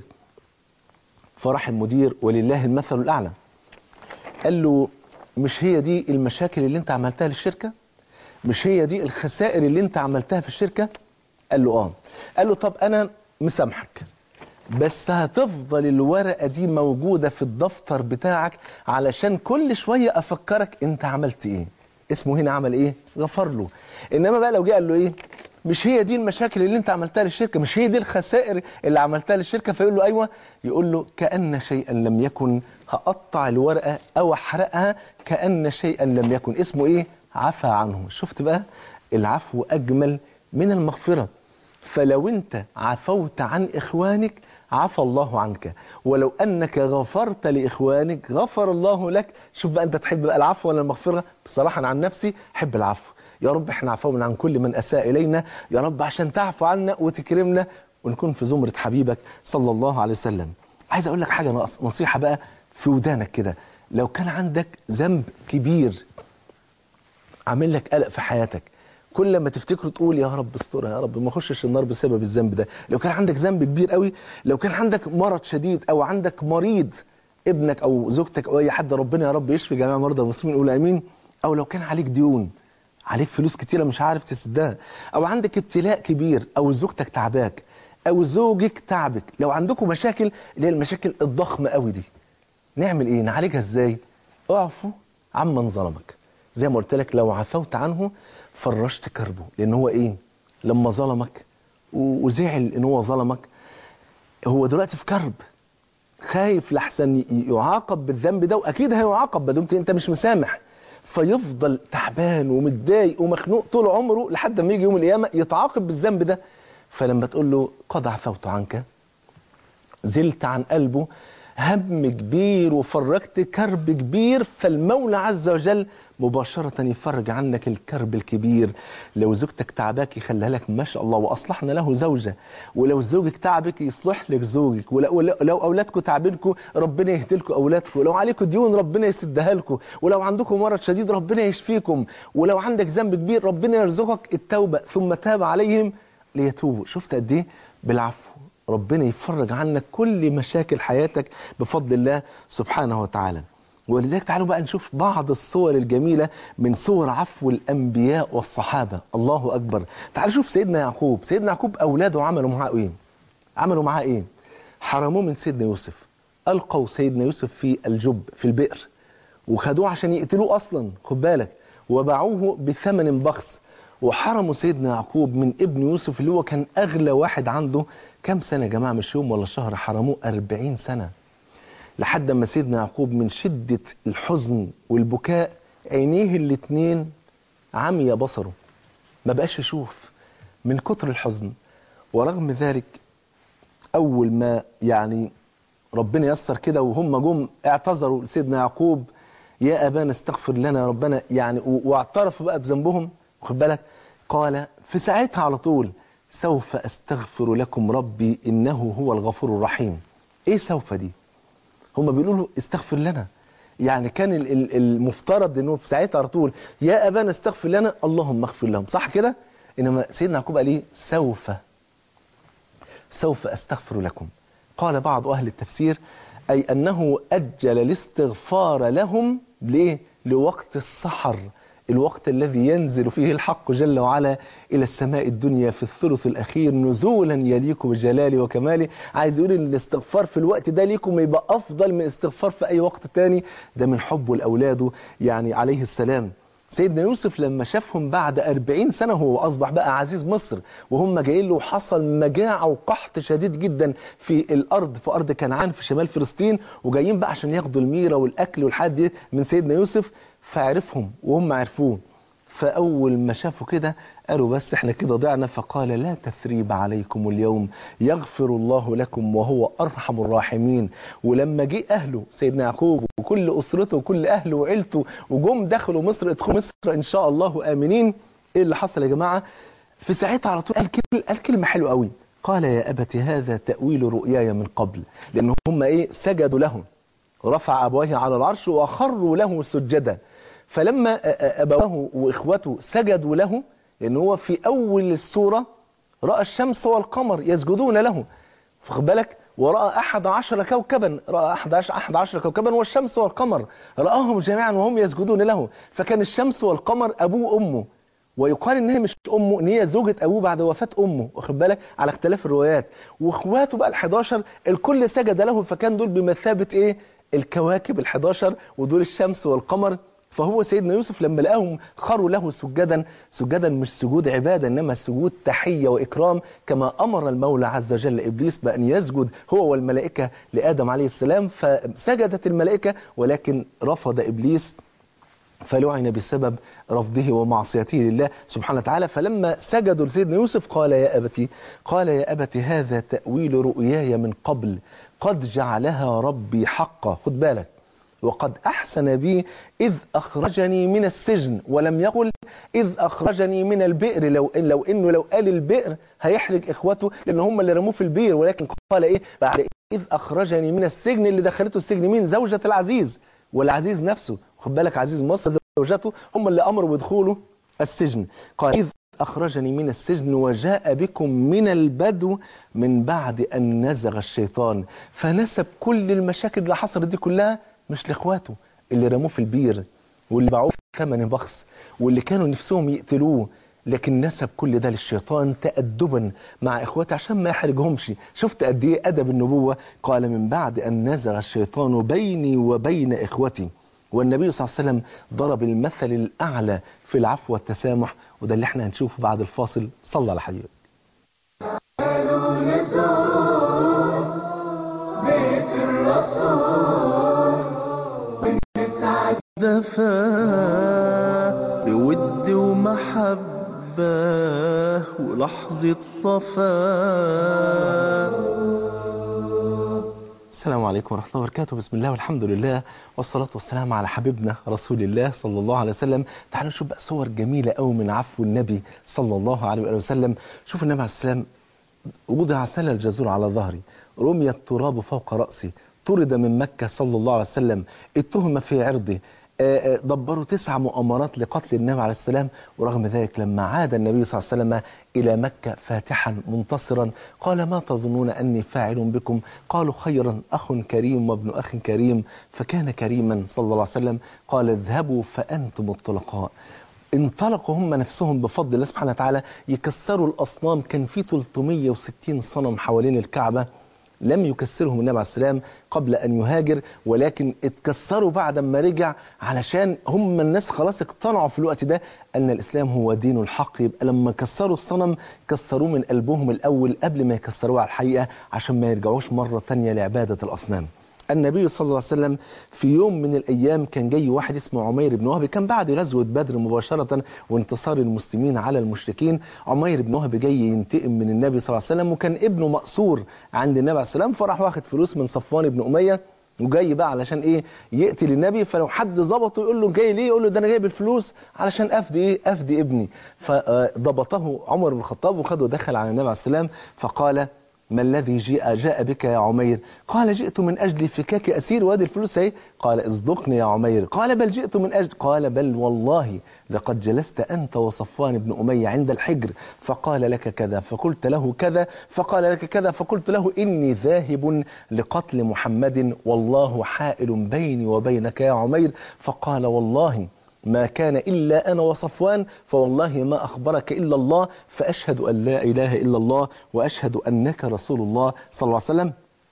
[SPEAKER 3] فراح المدير ولله المثل الاعلى قال له مش هي دي المشاكل اللي انت عملتها للشركة مش هي دي الخسائر اللي انت عملتها في الشركة قال له اه قال له طب انا مسامحك بس هتفضل الورقة دي موجودة في الدفتر بتاعك علشان كل شوية أفكرك أنت عملت إيه اسمه هنا عمل إيه غفر له إنما بقى لو جه قال له إيه مش هي دي المشاكل اللي أنت عملتها للشركة مش هي دي الخسائر اللي عملتها للشركة فيقول له أيوة يقول له كأن شيئا لم يكن هقطع الورقة أو أحرقها كأن شيئا لم يكن اسمه إيه عفى عنه شفت بقى العفو أجمل من المغفرة فلو انت عفوت عن اخوانك عفى الله عنك ولو انك غفرت لاخوانك غفر الله لك شوف بقى انت تحب بقى العفو ولا المغفره بصراحه أنا عن نفسي احب العفو يا رب احنا عفونا عن كل من اساء الينا يا رب عشان تعفو عنا وتكرمنا ونكون في زمره حبيبك صلى الله عليه وسلم عايز اقول لك حاجه نص- نصيحه بقى في ودانك كده لو كان عندك ذنب كبير عامل لك قلق في حياتك كل ما تفتكره تقول يا رب استرها يا رب ما اخشش النار بسبب الذنب ده لو كان عندك ذنب كبير قوي لو كان عندك مرض شديد او عندك مريض ابنك او زوجتك او اي حد ربنا يا رب يشفي جميع مرضى المسلمين قول امين او لو كان عليك ديون عليك فلوس كتيره مش عارف تسدها او عندك ابتلاء كبير او زوجتك تعباك او زوجك تعبك لو عندكم مشاكل اللي هي المشاكل الضخمه قوي دي نعمل ايه نعالجها ازاي اعفو عمن ظلمك زي ما قلت لك لو عفوت عنه فرشت كربه لان هو ايه لما ظلمك و- وزعل ان هو ظلمك هو دلوقتي في كرب خايف لحسن ي- يعاقب بالذنب ده واكيد هيعاقب ما دمت انت مش مسامح فيفضل تعبان ومتضايق ومخنوق طول عمره لحد ما يجي يوم القيامه يتعاقب بالذنب ده فلما تقول له قد عفوت عنك زلت عن قلبه هم كبير وفرجت كرب كبير فالمولى عز وجل مباشرة يفرج عنك الكرب الكبير لو زوجتك تعباك يخليها لك ما شاء الله وأصلحنا له زوجة ولو زوجك تعبك يصلح لك زوجك ولو, ولو لو أولادكم تعبينكم ربنا يهدي لكم أولادكم ولو عليكم ديون ربنا يسدها لكم ولو عندكم مرض شديد ربنا يشفيكم ولو عندك ذنب كبير ربنا يرزقك التوبة ثم تاب عليهم ليتوبوا شفت قد ايه بالعفو ربنا يفرج عنك كل مشاكل حياتك بفضل الله سبحانه وتعالى ولذلك تعالوا بقى نشوف بعض الصور الجميلة من صور عفو الأنبياء والصحابة الله أكبر تعالوا شوف سيدنا يعقوب سيدنا يعقوب أولاده عملوا معاه إيه عملوا معاه إيه حرموه من سيدنا يوسف ألقوا سيدنا يوسف في الجب في البئر وخدوه عشان يقتلوه أصلا خد بالك وباعوه بثمن بخس وحرموا سيدنا يعقوب من ابن يوسف اللي هو كان أغلى واحد عنده كم سنة يا جماعة مش يوم ولا شهر حرموه أربعين سنة لحد ما سيدنا يعقوب من شدة الحزن والبكاء عينيه الاتنين عمي بصره ما بقاش يشوف من كتر الحزن ورغم ذلك أول ما يعني ربنا يسر كده وهم جم اعتذروا لسيدنا يعقوب يا أبانا استغفر لنا يا ربنا يعني و- واعترفوا بقى بذنبهم واخد بالك قال في ساعتها على طول سوف أستغفر لكم ربي إنه هو الغفور الرحيم إيه سوف دي هم بيقولوا له استغفر لنا يعني كان ال- ال- المفترض انه في ساعتها على طول يا ابانا استغفر لنا اللهم اغفر لهم صح كده انما سيدنا يعقوب قال ايه سوف سوف استغفر لكم قال بعض اهل التفسير اي انه اجل الاستغفار لهم ليه لوقت السحر الوقت الذي ينزل فيه الحق جل وعلا إلى السماء الدنيا في الثلث الأخير نزولا يليق بجلالي وكمالي عايز يقول إن الاستغفار في الوقت ده ليكم يبقى أفضل من استغفار في أي وقت تاني ده من حبه لأولاده يعني عليه السلام سيدنا يوسف لما شافهم بعد أربعين سنة هو أصبح بقى عزيز مصر وهم جايين له وحصل مجاعة وقحط شديد جدا في الأرض في أرض كنعان في شمال فلسطين وجايين بقى عشان ياخدوا الميرة والأكل والحاجات دي من سيدنا يوسف فعرفهم وهم عرفوه فأول ما شافوا كده قالوا بس احنا كده ضعنا فقال لا تثريب عليكم اليوم يغفر الله لكم وهو أرحم الراحمين ولما جه أهله سيدنا يعقوب وكل أسرته وكل أهله وعيلته وجم دخلوا مصر ادخلوا مصر إن شاء الله آمنين إيه اللي حصل يا جماعة في ساعتها على طول قال كلمة, قال كلمة حلوة قوي قال يا أبت هذا تأويل رؤياي من قبل لأن هم إيه سجدوا له رفع أبويه على العرش وخروا له سجدا فلما أبواه وإخوته سجدوا له لأن هو في أول السورة رأى الشمس والقمر يسجدون له فخد بالك ورأى أحد عشر كوكبا رأى أحد عشر, أحد عشر كوكبا والشمس والقمر رآهم جميعا وهم يسجدون له فكان الشمس والقمر أبوه وأمه ويقال ان هي مش امه ان هي زوجة ابوه بعد وفاة امه واخد بالك على اختلاف الروايات واخواته بقى ال11 الكل سجد له فكان دول بمثابة ايه الكواكب ال11 ودول الشمس والقمر فهو سيدنا يوسف لما لقاهم خروا له سجدا سجدا مش سجود عبادة إنما سجود تحية وإكرام كما أمر المولى عز وجل إبليس بأن يسجد هو والملائكة لآدم عليه السلام فسجدت الملائكة ولكن رفض إبليس فلعن بسبب رفضه ومعصيته لله سبحانه وتعالى فلما سجدوا لسيدنا يوسف قال يا أبتي قال يا أبتي هذا تأويل رؤياي من قبل قد جعلها ربي حقا خد بالك وقد أحسن بي إذ أخرجني من السجن ولم يقل إذ أخرجني من البئر لو إن لو إنه لو قال البئر هيحرج إخوته لأن هم اللي رموه في البئر ولكن قال إيه بعد إذ أخرجني من السجن اللي دخلته السجن مين زوجة العزيز والعزيز نفسه خد بالك عزيز مصر زوجته هم اللي أمروا بدخوله السجن قال إذ أخرجني من السجن وجاء بكم من البدو من بعد أن نزغ الشيطان فنسب كل المشاكل اللي حصلت دي كلها مش لاخواته اللي رموه في البير واللي باعوه في ثمن بخس واللي كانوا نفسهم يقتلوه لكن نسب كل ده للشيطان تأدبا مع اخواته عشان ما يحرجهمش شفت قد ايه ادب النبوه قال من بعد ان نزغ الشيطان بيني وبين اخوتي والنبي صلى الله عليه وسلم ضرب المثل الاعلى في العفو والتسامح وده اللي احنا هنشوفه بعد الفاصل صلى على حبيبك
[SPEAKER 2] بيت الرسول ونسعد دفا بود ومحبة ولحظة صفا
[SPEAKER 3] السلام عليكم ورحمة الله وبركاته بسم الله والحمد لله والصلاة والسلام على حبيبنا رسول الله صلى الله عليه وسلم تعالوا نشوف بقى صور جميلة قوي من عفو النبي صلى الله عليه وآله وسلم شوف النبي عليه السلام وضع سل الجزور على ظهري رمي التراب فوق رأسي طرد من مكة صلى الله عليه وسلم اتهم في عرضه آه، آه، دبروا تسع مؤامرات لقتل النبي عليه السلام ورغم ذلك لما عاد النبي صلى الله عليه وسلم إلى مكة فاتحا منتصرا قال ما تظنون أني فاعل بكم قالوا خيرا أخ كريم وابن أخ كريم فكان كريما صلى الله عليه وسلم قال اذهبوا فأنتم الطلقاء انطلقوا هم نفسهم بفضل الله سبحانه وتعالى يكسروا الأصنام كان في 360 صنم حوالين الكعبة لم يكسرهم النبي عليه السلام قبل أن يهاجر ولكن اتكسروا بعد ما رجع علشان هم الناس خلاص اقتنعوا في الوقت ده أن الإسلام هو دين الحق يبقى لما كسروا الصنم كسروه من قلبهم الأول قبل ما يكسروه على الحقيقة عشان ما يرجعوش مرة تانية لعبادة الأصنام النبي صلى الله عليه وسلم في يوم من الأيام كان جاي واحد اسمه عمير بن وهب كان بعد غزوة بدر مباشرة وانتصار المسلمين على المشركين عمير بن وهب جاي ينتقم من النبي صلى الله عليه وسلم وكان ابنه مأسور عند النبي عليه السلام فراح واخد فلوس من صفوان بن أمية وجاي بقى علشان ايه يقتل النبي فلو حد ظبطه يقول له جاي ليه يقول له ده انا جايب الفلوس علشان افدي ايه افدي ابني فضبطه عمر بن الخطاب وخده ودخل على النبي عليه السلام فقال ما الذي جاء جاء بك يا عمير قال جئت من أجل فكاك أسير وادي الفلوس اهي قال اصدقني يا عمير قال بل جئت من أجل قال بل والله لقد جلست أنت وصفوان بن أمية عند الحجر فقال لك كذا فقلت له كذا فقال لك كذا فقلت له إني ذاهب لقتل محمد والله حائل بيني وبينك يا عمير فقال والله ما كان إلا أنا وصفوان فوالله ما أخبرك إلا الله فأشهد أن لا إله إلا الله وأشهد أنك رسول الله صلى الله عليه وسلم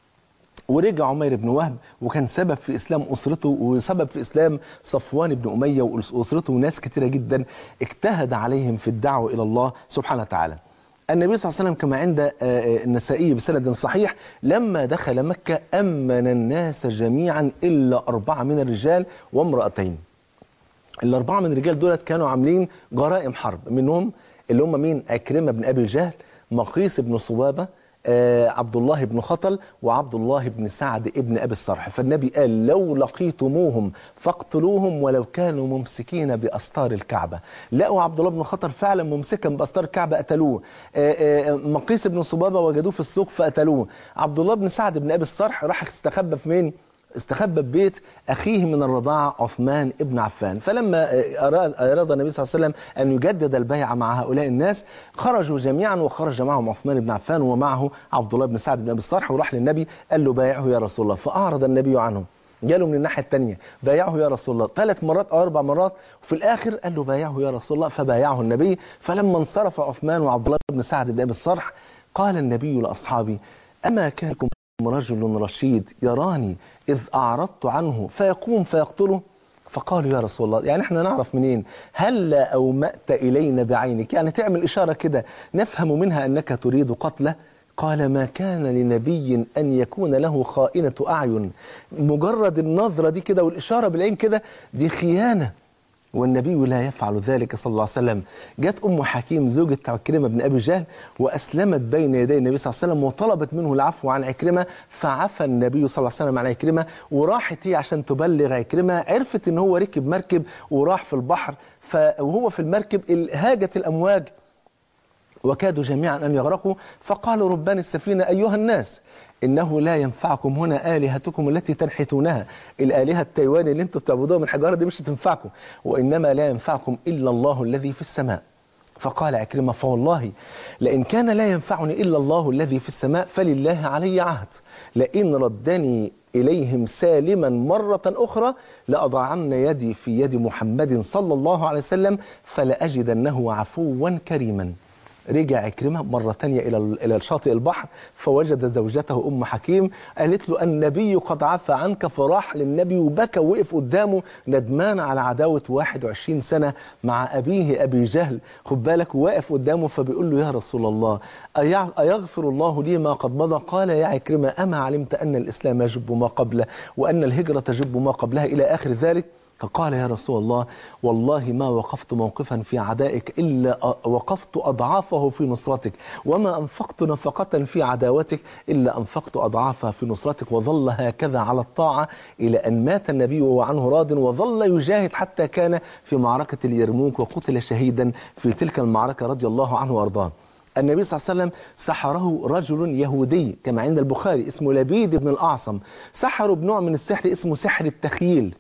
[SPEAKER 3] ورجع عمير بن وهب وكان سبب في إسلام أسرته وسبب في إسلام صفوان بن أمية وأسرته وناس كتيرة جدا اجتهد عليهم في الدعوة إلى الله سبحانه وتعالى النبي صلى الله عليه وسلم كما عند آه، آه، النسائي بسند صحيح لما دخل مكة أمن الناس جميعا إلا أربعة من الرجال وامرأتين الأربعة من الرجال دولت كانوا عاملين جرائم حرب منهم اللي هم مين عكرمة بن أبي جهل مقيس بن صبابة آه عبد الله بن خطل وعبد الله بن سعد بن أبي الصرح فالنبي قال لو لقيتموهم فاقتلوهم ولو كانوا ممسكين بأستار الكعبة لقوا عبد الله بن خطل فعلا ممسكا بأستار الكعبة قتلوه آه آه مقيس بن صبابة وجدوه في السوق فقتلوه عبد الله بن سعد بن أبي الصرح راح استخبى في مين استخبى في بيت أخيه من الرضاعة عثمان ابن عفان فلما أراد, أراد النبي صلى الله عليه وسلم أن يجدد البيعة مع هؤلاء الناس خرجوا جميعا وخرج معهم عثمان بن عفان ومعه عبد الله بن سعد بن أبي الصرح وراح للنبي قال له بايعه يا رسول الله فأعرض النبي عنه جاله من الناحية الثانية بايعه يا رسول الله ثلاث مرات أو أربع مرات وفي الآخر قال له بايعه يا رسول الله فبايعه النبي فلما انصرف عثمان وعبد الله بن سعد بن أبي الصرح قال النبي لأصحابه أما كان لكم رجل رشيد يراني إذ أعرضت عنه فيقوم فيقتله فقالوا يا رسول الله يعني احنا نعرف منين هل أومأت إلينا بعينك يعني تعمل إشارة كده نفهم منها أنك تريد قتله قال ما كان لنبي أن يكون له خائنة أعين مجرد النظرة دي كده والإشارة بالعين كده دي خيانة والنبي لا يفعل ذلك صلى الله عليه وسلم جاءت أم حكيم زوجة عكرمة بن أبي جهل وأسلمت بين يدي النبي صلى الله عليه وسلم وطلبت منه العفو عن عكرمة فعفى النبي صلى الله عليه وسلم عن عكرمة وراحت هي عشان تبلغ عكرمة عرفت ان هو ركب مركب وراح في البحر وهو في المركب هاجت الأمواج وكادوا جميعا أن يغرقوا فقالوا ربان السفينة أيها الناس إنه لا ينفعكم هنا آلهتكم التي تنحتونها الآلهة التايواني اللي انتم بتعبدوها من حجارة دي مش هتنفعكم وإنما لا ينفعكم إلا الله الذي في السماء فقال عكرمة فوالله لئن كان لا ينفعني إلا الله الذي في السماء فلله علي عهد لئن ردني إليهم سالما مرة أخرى لأضعن يدي في يد محمد صلى الله عليه وسلم فلأجدنه عفوا كريما رجع عكرمة مرة تانية إلى إلى شاطئ البحر فوجد زوجته أم حكيم قالت له النبي قد عفى عنك فراح للنبي وبكى وقف قدامه ندمان على عداوة 21 سنة مع أبيه أبي جهل خد بالك واقف قدامه فبيقول له يا رسول الله أيغفر الله لي ما قد مضى قال يا عكرمة أما علمت أن الإسلام يجب ما قبله وأن الهجرة تجب ما قبلها إلى آخر ذلك فقال يا رسول الله والله ما وقفت موقفا في عدائك إلا وقفت أضعافه في نصرتك وما أنفقت نفقة في عداوتك إلا أنفقت أضعافها في نصرتك وظل هكذا على الطاعة إلى أن مات النبي وهو عنه راض وظل يجاهد حتى كان في معركة اليرموك وقتل شهيدا في تلك المعركة رضي الله عنه وأرضاه النبي صلى الله عليه وسلم سحره رجل يهودي كما عند البخاري اسمه لبيد بن الأعصم سحره بنوع من السحر اسمه سحر التخييل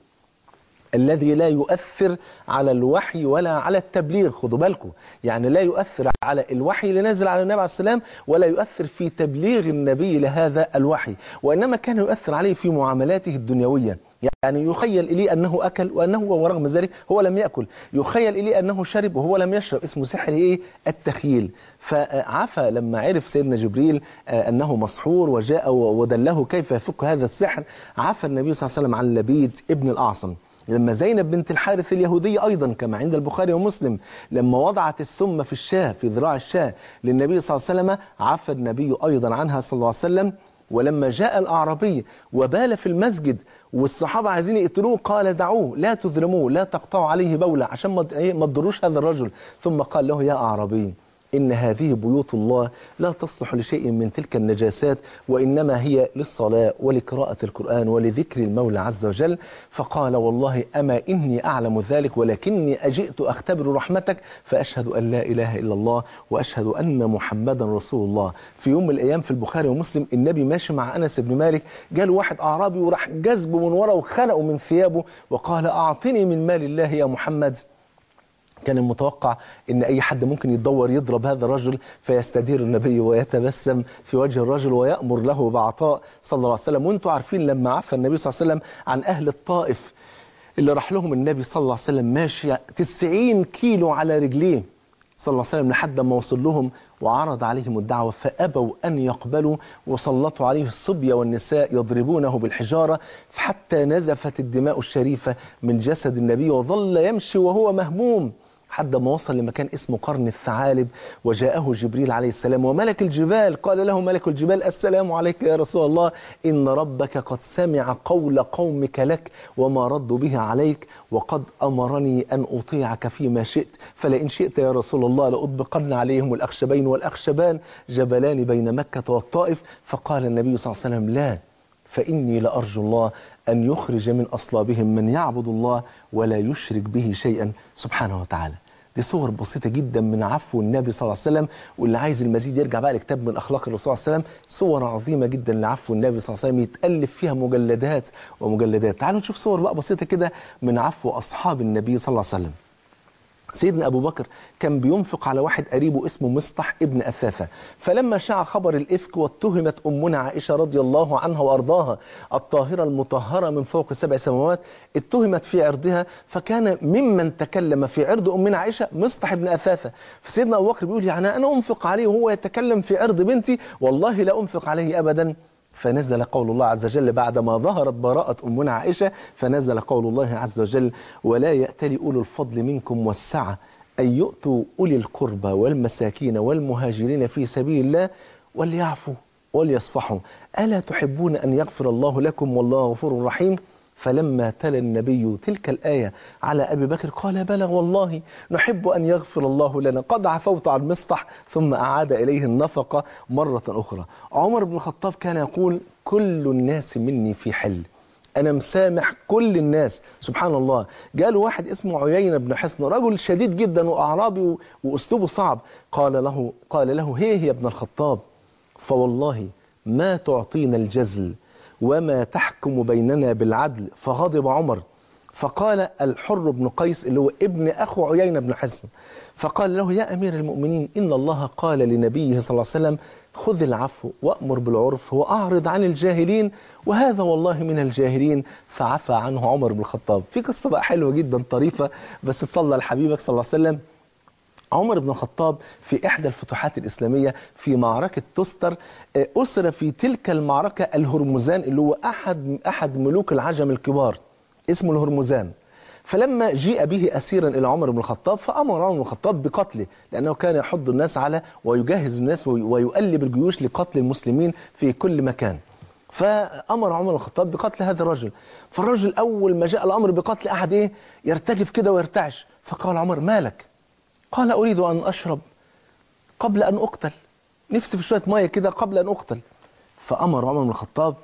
[SPEAKER 3] الذي لا يؤثر على الوحي ولا على التبليغ خدوا بالكم يعني لا يؤثر على الوحي اللي نازل على النبي عليه السلام ولا يؤثر في تبليغ النبي لهذا الوحي وإنما كان يؤثر عليه في معاملاته الدنيوية يعني يخيل إليه أنه أكل وأنه ورغم ذلك هو لم يأكل يخيل إليه أنه شرب وهو لم يشرب اسمه سحر إيه التخييل فعفى لما عرف سيدنا جبريل أنه مسحور وجاء ودله كيف يفك هذا السحر عفى النبي صلى الله عليه وسلم عن لبيد ابن الأعصم لما زينب بنت الحارث اليهودية أيضا كما عند البخاري ومسلم لما وضعت السم في الشاه في ذراع الشاه للنبي صلى الله عليه وسلم عفى النبي أيضا عنها صلى الله عليه وسلم ولما جاء الأعرابي وبال في المسجد والصحابة عايزين يقتلوه قال دعوه لا تذرموه لا تقطعوا عليه بولة عشان ما تضروش هذا الرجل ثم قال له يا أعرابي إن هذه بيوت الله لا تصلح لشيء من تلك النجاسات وإنما هي للصلاة ولقراءة القرآن ولذكر المولى عز وجل فقال والله أما إني أعلم ذلك ولكني أجئت أختبر رحمتك فأشهد أن لا إله إلا الله وأشهد أن محمدا رسول الله في يوم من الأيام في البخاري ومسلم النبي ماشي مع أنس بن مالك جاله واحد أعرابي وراح جذبه من ورا وخنقه من ثيابه وقال أعطني من مال الله يا محمد كان المتوقع ان اي حد ممكن يتدور يضرب هذا الرجل فيستدير النبي ويتبسم في وجه الرجل ويأمر له بعطاء صلى الله عليه وسلم وانتم عارفين لما عفى النبي صلى الله عليه وسلم عن اهل الطائف اللي راح لهم النبي صلى الله عليه وسلم ماشي 90 كيلو على رجليه صلى الله عليه وسلم لحد ما وصل لهم وعرض عليهم الدعوة فأبوا أن يقبلوا وسلطوا عليه الصبية والنساء يضربونه بالحجارة حتى نزفت الدماء الشريفة من جسد النبي وظل يمشي وهو مهموم حد ما وصل لمكان اسمه قرن الثعالب وجاءه جبريل عليه السلام وملك الجبال قال له ملك الجبال السلام عليك يا رسول الله إن ربك قد سمع قول قومك لك وما ردوا به عليك وقد أمرني أن أطيعك فيما شئت فلئن شئت يا رسول الله لأطبقن عليهم الأخشبين والأخشبان جبلان بين مكة والطائف فقال النبي صلى الله عليه وسلم لا فإني لأرجو الله أن يخرج من أصلابهم من يعبد الله ولا يشرك به شيئا سبحانه وتعالى دي صور بسيطة جدا من عفو النبي صلى الله عليه وسلم واللي عايز المزيد يرجع بقى لكتاب من أخلاق الرسول صلى الله عليه وسلم صور عظيمة جدا لعفو النبي صلى الله عليه وسلم يتألف فيها مجلدات ومجلدات تعالوا نشوف صور بقى بسيطة كده من عفو أصحاب النبي صلى الله عليه وسلم سيدنا أبو بكر كان بينفق على واحد قريبه اسمه مصطح ابن أثاثة فلما شاع خبر الإفك واتهمت أمنا عائشة رضي الله عنها وأرضاها الطاهرة المطهرة من فوق سبع سماوات اتهمت في عرضها فكان ممن تكلم في عرض أمنا عائشة مصطح ابن أثاثة فسيدنا أبو بكر بيقول يعني أنا أنفق عليه وهو يتكلم في عرض بنتي والله لا أنفق عليه أبدا فنزل قول الله عز وجل بعدما ظهرت براءة أمنا عائشة فنزل قول الله عز وجل ولا يأتلي أولو الفضل منكم والسعة أن يؤتوا أولي القربى والمساكين والمهاجرين في سبيل الله وليعفوا وليصفحوا ألا تحبون أن يغفر الله لكم والله غفور رحيم فلما تلا النبي تلك الآية على أبي بكر قال بلى والله نحب أن يغفر الله لنا قد عفوت عن مصطح ثم أعاد إليه النفقة مرة أخرى عمر بن الخطاب كان يقول كل الناس مني في حل أنا مسامح كل الناس سبحان الله جاله واحد اسمه عيينة بن حصن رجل شديد جدا وأعرابي و- وأسلوبه صعب قال له قال له هي يا ابن الخطاب فوالله ما تعطينا الجزل وما تحكم بيننا بالعدل فغضب عمر فقال الحر بن قيس اللي هو ابن أخو عيينة بن حصن فقال له يا أمير المؤمنين إن الله قال لنبيه صلى الله عليه وسلم خذ العفو وأمر بالعرف وأعرض عن الجاهلين وهذا والله من الجاهلين فعفى عنه عمر بن الخطاب في قصة بقى حلوة جدا طريفة بس تصلى لحبيبك صلى الله عليه وسلم عمر بن الخطاب في إحدى الفتوحات الإسلامية في معركة تستر آه، أسر في تلك المعركة الهرمزان اللي هو أحد أحد ملوك العجم الكبار اسمه الهرمزان فلما جيء به أسيرا إلى عمر بن الخطاب فأمر عمر بن الخطاب بقتله لأنه كان يحض الناس على ويجهز الناس وي- ويؤلب الجيوش لقتل المسلمين في كل مكان فأمر عمر بن الخطاب بقتل هذا الرجل فالرجل أول ما جاء الأمر بقتل أحد إيه يرتجف كده ويرتعش فقال عمر مالك قال أريد أن أشرب قبل أن أقتل نفسي في شوية مية كده قبل أن أقتل فأمر عمر بن الخطاب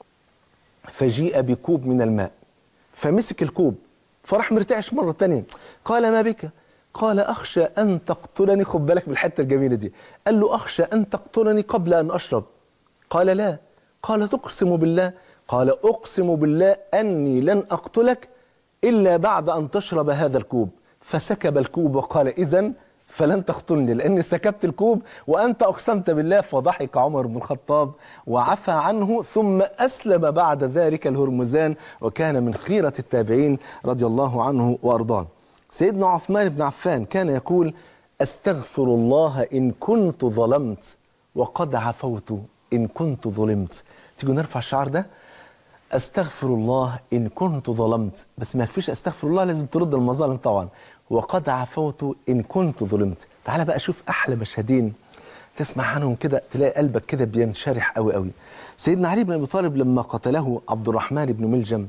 [SPEAKER 3] فجيء بكوب من الماء فمسك الكوب فراح مرتعش مرة تانية قال ما بك قال أخشى أن تقتلني خد بالك بالحتة الجميلة دي قال له أخشى أن تقتلني قبل أن أشرب قال لا قال تقسم بالله قال أقسم بالله أني لن أقتلك إلا بعد أن تشرب هذا الكوب فسكب الكوب وقال إذا فلن تقتلني لأني سكبت الكوب وأنت أقسمت بالله فضحك عمر بن الخطاب وعفى عنه ثم أسلم بعد ذلك الهرمزان وكان من خيرة التابعين رضي الله عنه وأرضاه سيدنا عثمان بن عفان كان يقول أستغفر الله إن كنت ظلمت وقد عفوت إن كنت ظلمت تيجوا نرفع الشعار ده استغفر الله ان كنت ظلمت بس ما يكفيش استغفر الله لازم ترد المظالم طبعا وقد عفوت ان كنت ظلمت تعال بقى شوف احلى مشهدين تسمع عنهم كده تلاقي قلبك كده بينشرح قوي قوي سيدنا علي بن ابي طالب لما قتله عبد الرحمن بن ملجم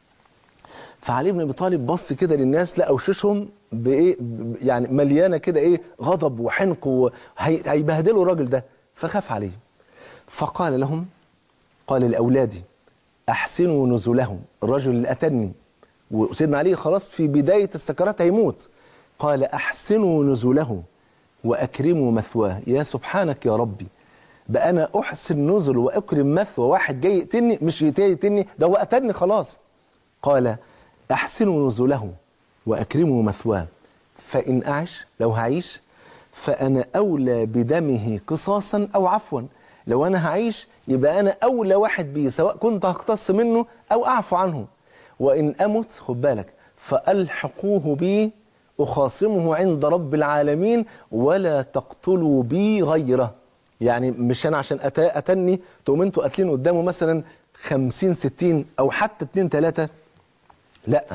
[SPEAKER 3] فعلي بن ابي طالب بص كده للناس لقى وشوشهم بايه ب- يعني مليانه كده ايه غضب وحنق وهيبهدلوا الراجل ده فخاف عليه فقال لهم قال لاولادي احسنوا نزلهم الرجل اللي قتلني وسيدنا علي خلاص في بدايه السكرات هيموت قال احسنوا نزله واكرموا مثواه يا سبحانك يا ربي بقى انا احسن نزل واكرم مثوى واحد جاي يقتلني مش جاي يقتلني ده هو قتلني خلاص قال احسنوا نزله واكرموا مثواه فان اعش لو هعيش فانا اولى بدمه قصاصا او عفوا لو انا هعيش يبقى انا اولى واحد بيه سواء كنت هقتص منه او اعفو عنه وان امت خد بالك فالحقوه بي اخاصمه عند رب العالمين ولا تقتلوا بي غيره يعني مش انا عشان أتا- اتني تقوم انتوا قاتلين قدامه مثلا 50 60 او حتى 2 3 لا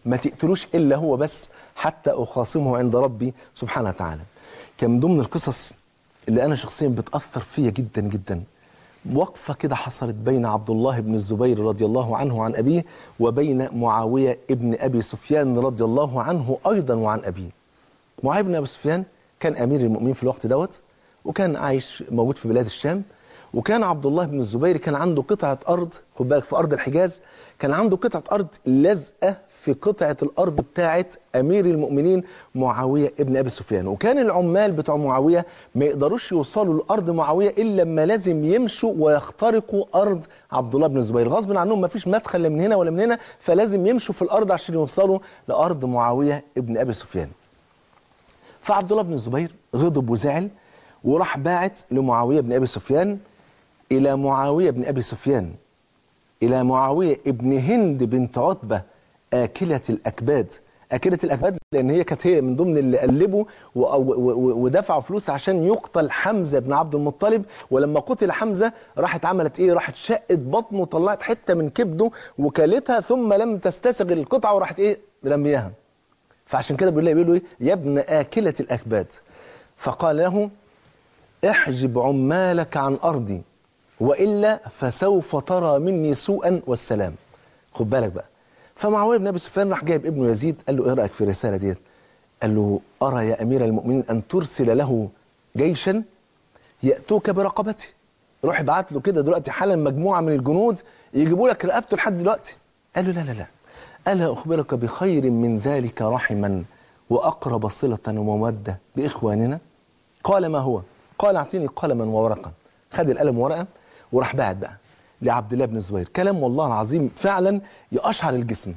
[SPEAKER 3] ما تقتلوش إلا هو بس حتى أخاصمه عند ربي سبحانه وتعالى كان من ضمن القصص اللي أنا شخصيا بتأثر فيا جدا جدا وقفة كده حصلت بين عبد الله بن الزبير رضي الله عنه عن أبيه وبين معاوية ابن أبي سفيان رضي الله عنه أيضا وعن أبيه معاوية بن أبي سفيان كان أمير المؤمنين في الوقت دوت وكان عايش موجود في بلاد الشام وكان عبد الله بن الزبير كان عنده قطعة أرض خد بالك في أرض الحجاز كان عنده قطعة أرض لازقة في قطعة الأرض بتاعة أمير المؤمنين معاوية ابن أبي سفيان وكان العمال بتوع معاوية ما يقدروش يوصلوا لأرض معاوية إلا لما لازم يمشوا ويخترقوا أرض عبد الله بن الزبير غصب عنهم ما فيش مدخل لا من هنا ولا من هنا فلازم يمشوا في الأرض عشان يوصلوا لأرض معاوية ابن أبي سفيان فعبد الله بن الزبير غضب وزعل وراح باعت لمعاوية بن أبي سفيان إلى معاوية بن أبي سفيان إلى معاوية ابن هند بنت عتبة آكلة الأكباد آكلة الأكباد لأن هي كانت هي من ضمن اللي قلبوا و- و- و- ودفعوا فلوس عشان يقتل حمزة بن عبد المطلب ولما قتل حمزة راحت عملت إيه راحت شقت بطنه وطلعت حتة من كبده وكلتها ثم لم تستسغ القطعة وراحت إيه رميها فعشان كده بيقول له بيقول له إيه يا ابن آكلة الأكباد فقال له احجب عمالك عن أرضي وإلا فسوف ترى مني سوءا والسلام خد بالك بقى فمعاوية بن أبي سفيان راح جايب ابنه يزيد قال له إيه رأيك في الرسالة ديت قال له أرى يا أمير المؤمنين أن ترسل له جيشا يأتوك برقبتي روح ابعت له كده دلوقتي حالا مجموعة من الجنود يجيبوا لك رقبته لحد دلوقتي قال له لا لا لا ألا أخبرك بخير من ذلك رحما وأقرب صلة ومودة بإخواننا قال ما هو قال اعطيني قلما وورقا خد القلم وورقة وراح بعت بقى لعبد الله بن الزبير كلام والله العظيم فعلا يقشعر الجسم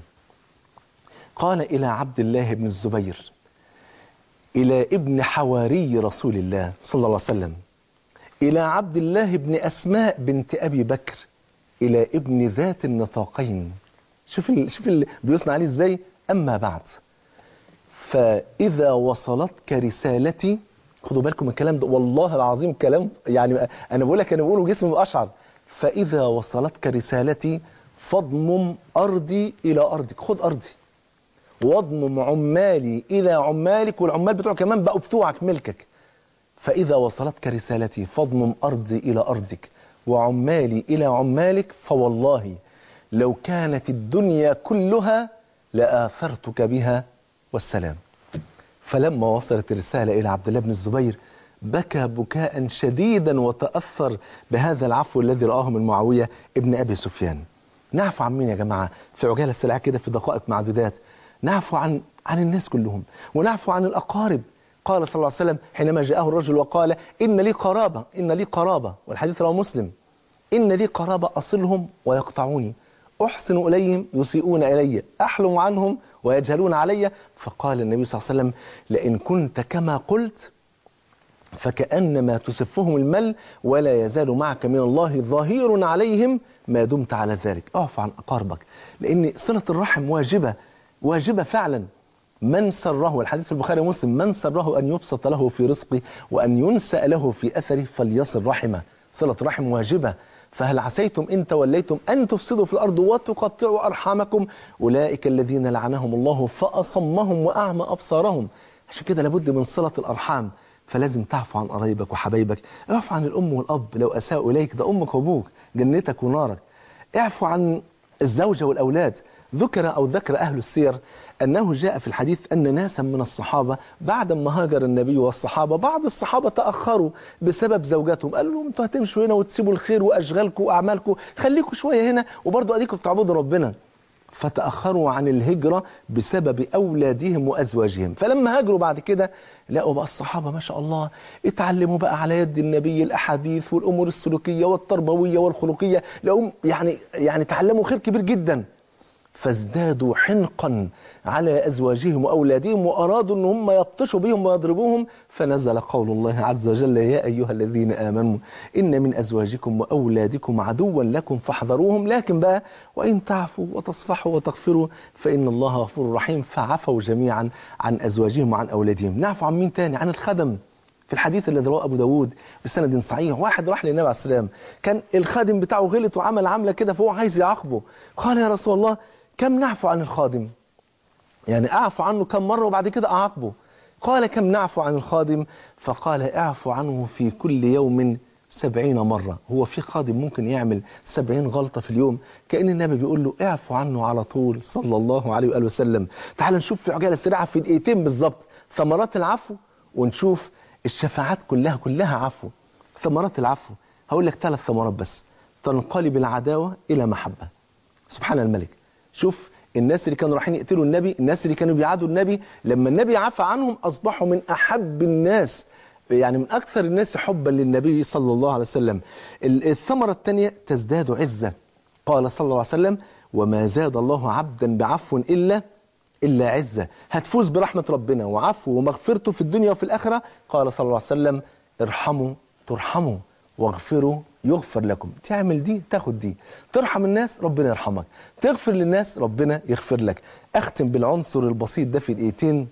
[SPEAKER 3] قال إلى عبد الله بن الزبير إلى ابن حواري رسول الله صلى الله عليه وسلم إلى عبد الله بن أسماء بنت أبي بكر إلى ابن ذات النطاقين شوف ال... شوف ال... بيصنع عليه ازاي أما بعد فإذا وصلتك رسالتي خدوا بالكم من الكلام ده والله العظيم كلام يعني أنا بقول لك أنا بقوله جسمي بأشعر فإذا وصلتك رسالتي فاضمم أرضي إلى أرضك خد أرضي واضمم عمالي إلى عمالك والعمال بتوعك كمان بقوا بتوعك ملكك فإذا وصلتك رسالتي فاضمم أرضي إلى أرضك وعمالي إلى عمالك فوالله لو كانت الدنيا كلها لآثرتك بها والسلام فلما وصلت الرسالة إلى عبد الله بن الزبير بكى بكاء شديدا وتأثر بهذا العفو الذي رآه من معاوية ابن أبي سفيان نعفو عن مين يا جماعة في عجالة السلعة كده في دقائق معدودات نعفو عن عن الناس كلهم ونعفو عن الأقارب قال صلى الله عليه وسلم حينما جاءه الرجل وقال إن لي قرابة إن لي قرابة والحديث رواه مسلم إن لي قرابة أصلهم ويقطعوني أحسن إليهم يسيئون إلي أحلم عنهم ويجهلون علي فقال النبي صلى الله عليه وسلم لئن كنت كما قلت فكأنما تسفهم المل ولا يزال معك من الله ظهير عليهم ما دمت على ذلك اعف عن أقاربك لأن صلة الرحم واجبة واجبة فعلا من سره والحديث في البخاري ومسلم من سره أن يبسط له في رزقه وأن ينسأ له في أثره فليصل رحمه صلة رحم واجبة فهل عسيتم إن توليتم أن تفسدوا في الأرض وتقطعوا أرحامكم أولئك الذين لعنهم الله فأصمهم وأعمى أبصارهم عشان كده لابد من صلة الأرحام فلازم تعفو عن قرايبك وحبايبك اعفو عن الأم والأب لو أساءوا إليك ده أمك وأبوك جنتك ونارك اعفو عن الزوجة والأولاد ذكر أو ذكر أهل السير أنه جاء في الحديث أن ناسا من الصحابة بعد ما هاجر النبي والصحابة بعض الصحابة تأخروا بسبب زوجاتهم قالوا لهم أنتوا هتمشوا هنا وتسيبوا الخير وأشغالكم وأعمالكم خليكم شوية هنا وبرضه أديكم بتعبدوا ربنا فتأخروا عن الهجرة بسبب أولادهم وأزواجهم فلما هاجروا بعد كده لقوا بقى الصحابة ما شاء الله اتعلموا بقى على يد النبي الأحاديث والأمور السلوكية والتربوية والخلقية لقوا يعني يعني تعلموا خير كبير جدا فازدادوا حنقا على أزواجهم وأولادهم وأرادوا أن هم يبطشوا بهم ويضربوهم فنزل قول الله عز وجل يا أيها الذين آمنوا إن من أزواجكم وأولادكم عدوا لكم فاحذروهم لكن بقى وإن تعفوا وتصفحوا وتغفروا فإن الله غفور رحيم فعفوا جميعا عن أزواجهم وعن أولادهم نعفو عن مين تاني عن الخدم في الحديث الذي رواه ابو داود بسند صحيح واحد راح للنبي عليه السلام كان الخادم بتاعه غلط وعمل عمله كده فهو عايز يعاقبه قال يا رسول الله كم نعفو عن الخادم يعني اعفو عنه كم مرة وبعد كده اعاقبه قال كم نعفو عن الخادم فقال اعفو عنه في كل يوم سبعين مرة هو في خادم ممكن يعمل سبعين غلطة في اليوم كأن النبي بيقول له اعفو عنه على طول صلى الله عليه وآله وسلم تعال نشوف في عجالة سريعة في دقيقتين بالظبط ثمرات العفو ونشوف الشفاعات كلها كلها عفو ثمرات العفو هقول لك ثلاث ثمرات بس تنقلب العداوة إلى محبة سبحان الملك شوف الناس اللي كانوا رايحين يقتلوا النبي الناس اللي كانوا بيعادوا النبي لما النبي عفى عنهم أصبحوا من أحب الناس يعني من أكثر الناس حبا للنبي صلى الله عليه وسلم ال- الثمرة الثانية تزداد عزة قال صلى الله عليه وسلم وما زاد الله عبدا بعفو إلا إلا عزة هتفوز برحمة ربنا وعفو ومغفرته في الدنيا وفي الآخرة قال صلى الله عليه وسلم ارحموا ترحموا واغفروا يغفر لكم تعمل دي تاخد دي ترحم الناس ربنا يرحمك تغفر للناس ربنا يغفر لك أختم بالعنصر البسيط ده في دقيقتين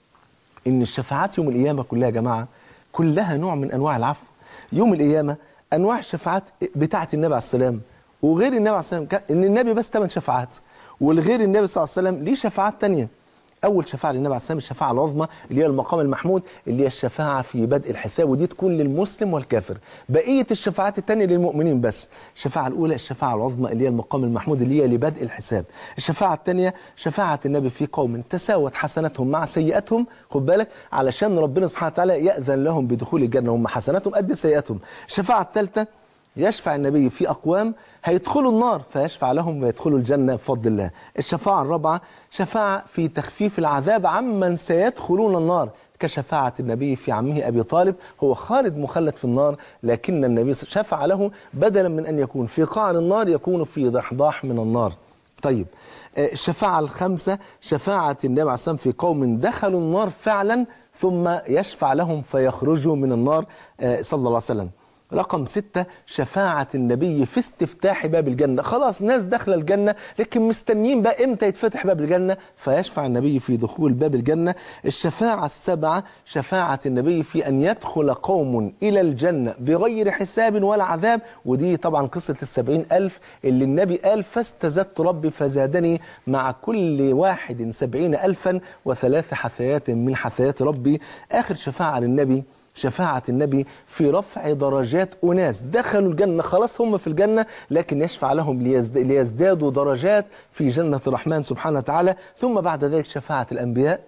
[SPEAKER 3] ان الشفاعات يوم القيامه كلها يا جماعه كلها نوع من انواع العفو يوم القيامه انواع الشفاعات بتاعه النبي عليه السلام وغير النبي عليه السلام كان- ان النبي بس ثمان شفاعات والغير النبي صلى الله عليه وسلم ليه شفاعات تانية اول شفاعه للنبي عليه السلام الشفاعه العظمى اللي هي المقام المحمود اللي هي الشفاعه في بدء الحساب ودي تكون للمسلم والكافر بقيه الشفاعات التانية للمؤمنين بس الشفاعه الاولى الشفاعه العظمى اللي هي المقام المحمود اللي هي لبدء الحساب الشفاعه الثانيه شفاعه النبي في قوم تساوت حسناتهم مع سيئاتهم خد بالك علشان ربنا سبحانه وتعالى ياذن لهم بدخول الجنه هم حسناتهم قد سيئاتهم الشفاعه الثالثه يشفع النبي في أقوام هيدخلوا النار فيشفع لهم ويدخلوا الجنة بفضل الله الشفاعة الرابعة شفاعة في تخفيف العذاب عمن سيدخلون النار كشفاعة النبي في عمه أبي طالب هو خالد مخلد في النار لكن النبي شفع له بدلا من أن يكون في قعر النار يكون في ضحضاح من النار طيب آه، الشفاعة الخامسة شفاعة النبي عليه الصلاة والسلام في قوم دخلوا النار فعلا ثم يشفع لهم فيخرجوا من النار آه، صلى الله عليه وسلم رقم ستة شفاعة النبي في استفتاح باب الجنة خلاص ناس داخله الجنة لكن مستنيين بقى امتى يتفتح باب الجنة فيشفع النبي في دخول باب الجنة الشفاعة السبعة شفاعة النبي في أن يدخل قوم إلى الجنة بغير حساب ولا عذاب ودي طبعا قصة السبعين ألف اللي النبي قال فاستزدت ربي فزادني مع كل واحد سبعين ألفا وثلاث حثيات من حثيات ربي آخر شفاعة للنبي شفاعة النبي في رفع درجات أناس دخلوا الجنة خلاص هم في الجنة لكن يشفع لهم ليزد... ليزدادوا درجات في جنة الرحمن سبحانه وتعالى ثم بعد ذلك شفاعة الأنبياء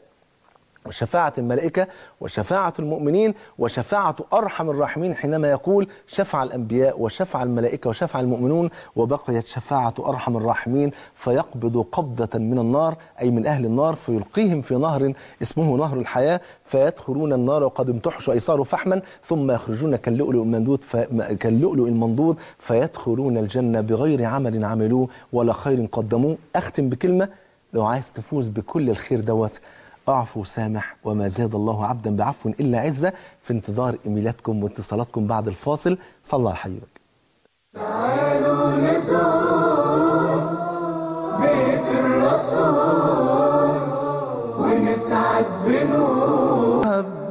[SPEAKER 3] وشفاعة الملائكة وشفاعة المؤمنين وشفاعة أرحم الراحمين حينما يقول شفع الأنبياء وشفع الملائكة وشفع المؤمنون وبقيت شفاعة أرحم الراحمين فيقبض قبضة من النار أي من أهل النار فيلقيهم في نهر اسمه نهر الحياة فيدخلون النار وقد امتحشوا أي صاروا فحما ثم يخرجون كاللؤلؤ المندود ف... كاللؤلؤ المنضود فيدخلون الجنة بغير عمل عملوه ولا خير قدموه أختم بكلمة لو عايز تفوز بكل الخير دوت اعفو سامح وما زاد الله عبدا بعفو الا عزه في انتظار ايميلاتكم واتصالاتكم بعد الفاصل صلى على حبيبك
[SPEAKER 2] تعالوا نزور بيت الرسول ونسعد بنور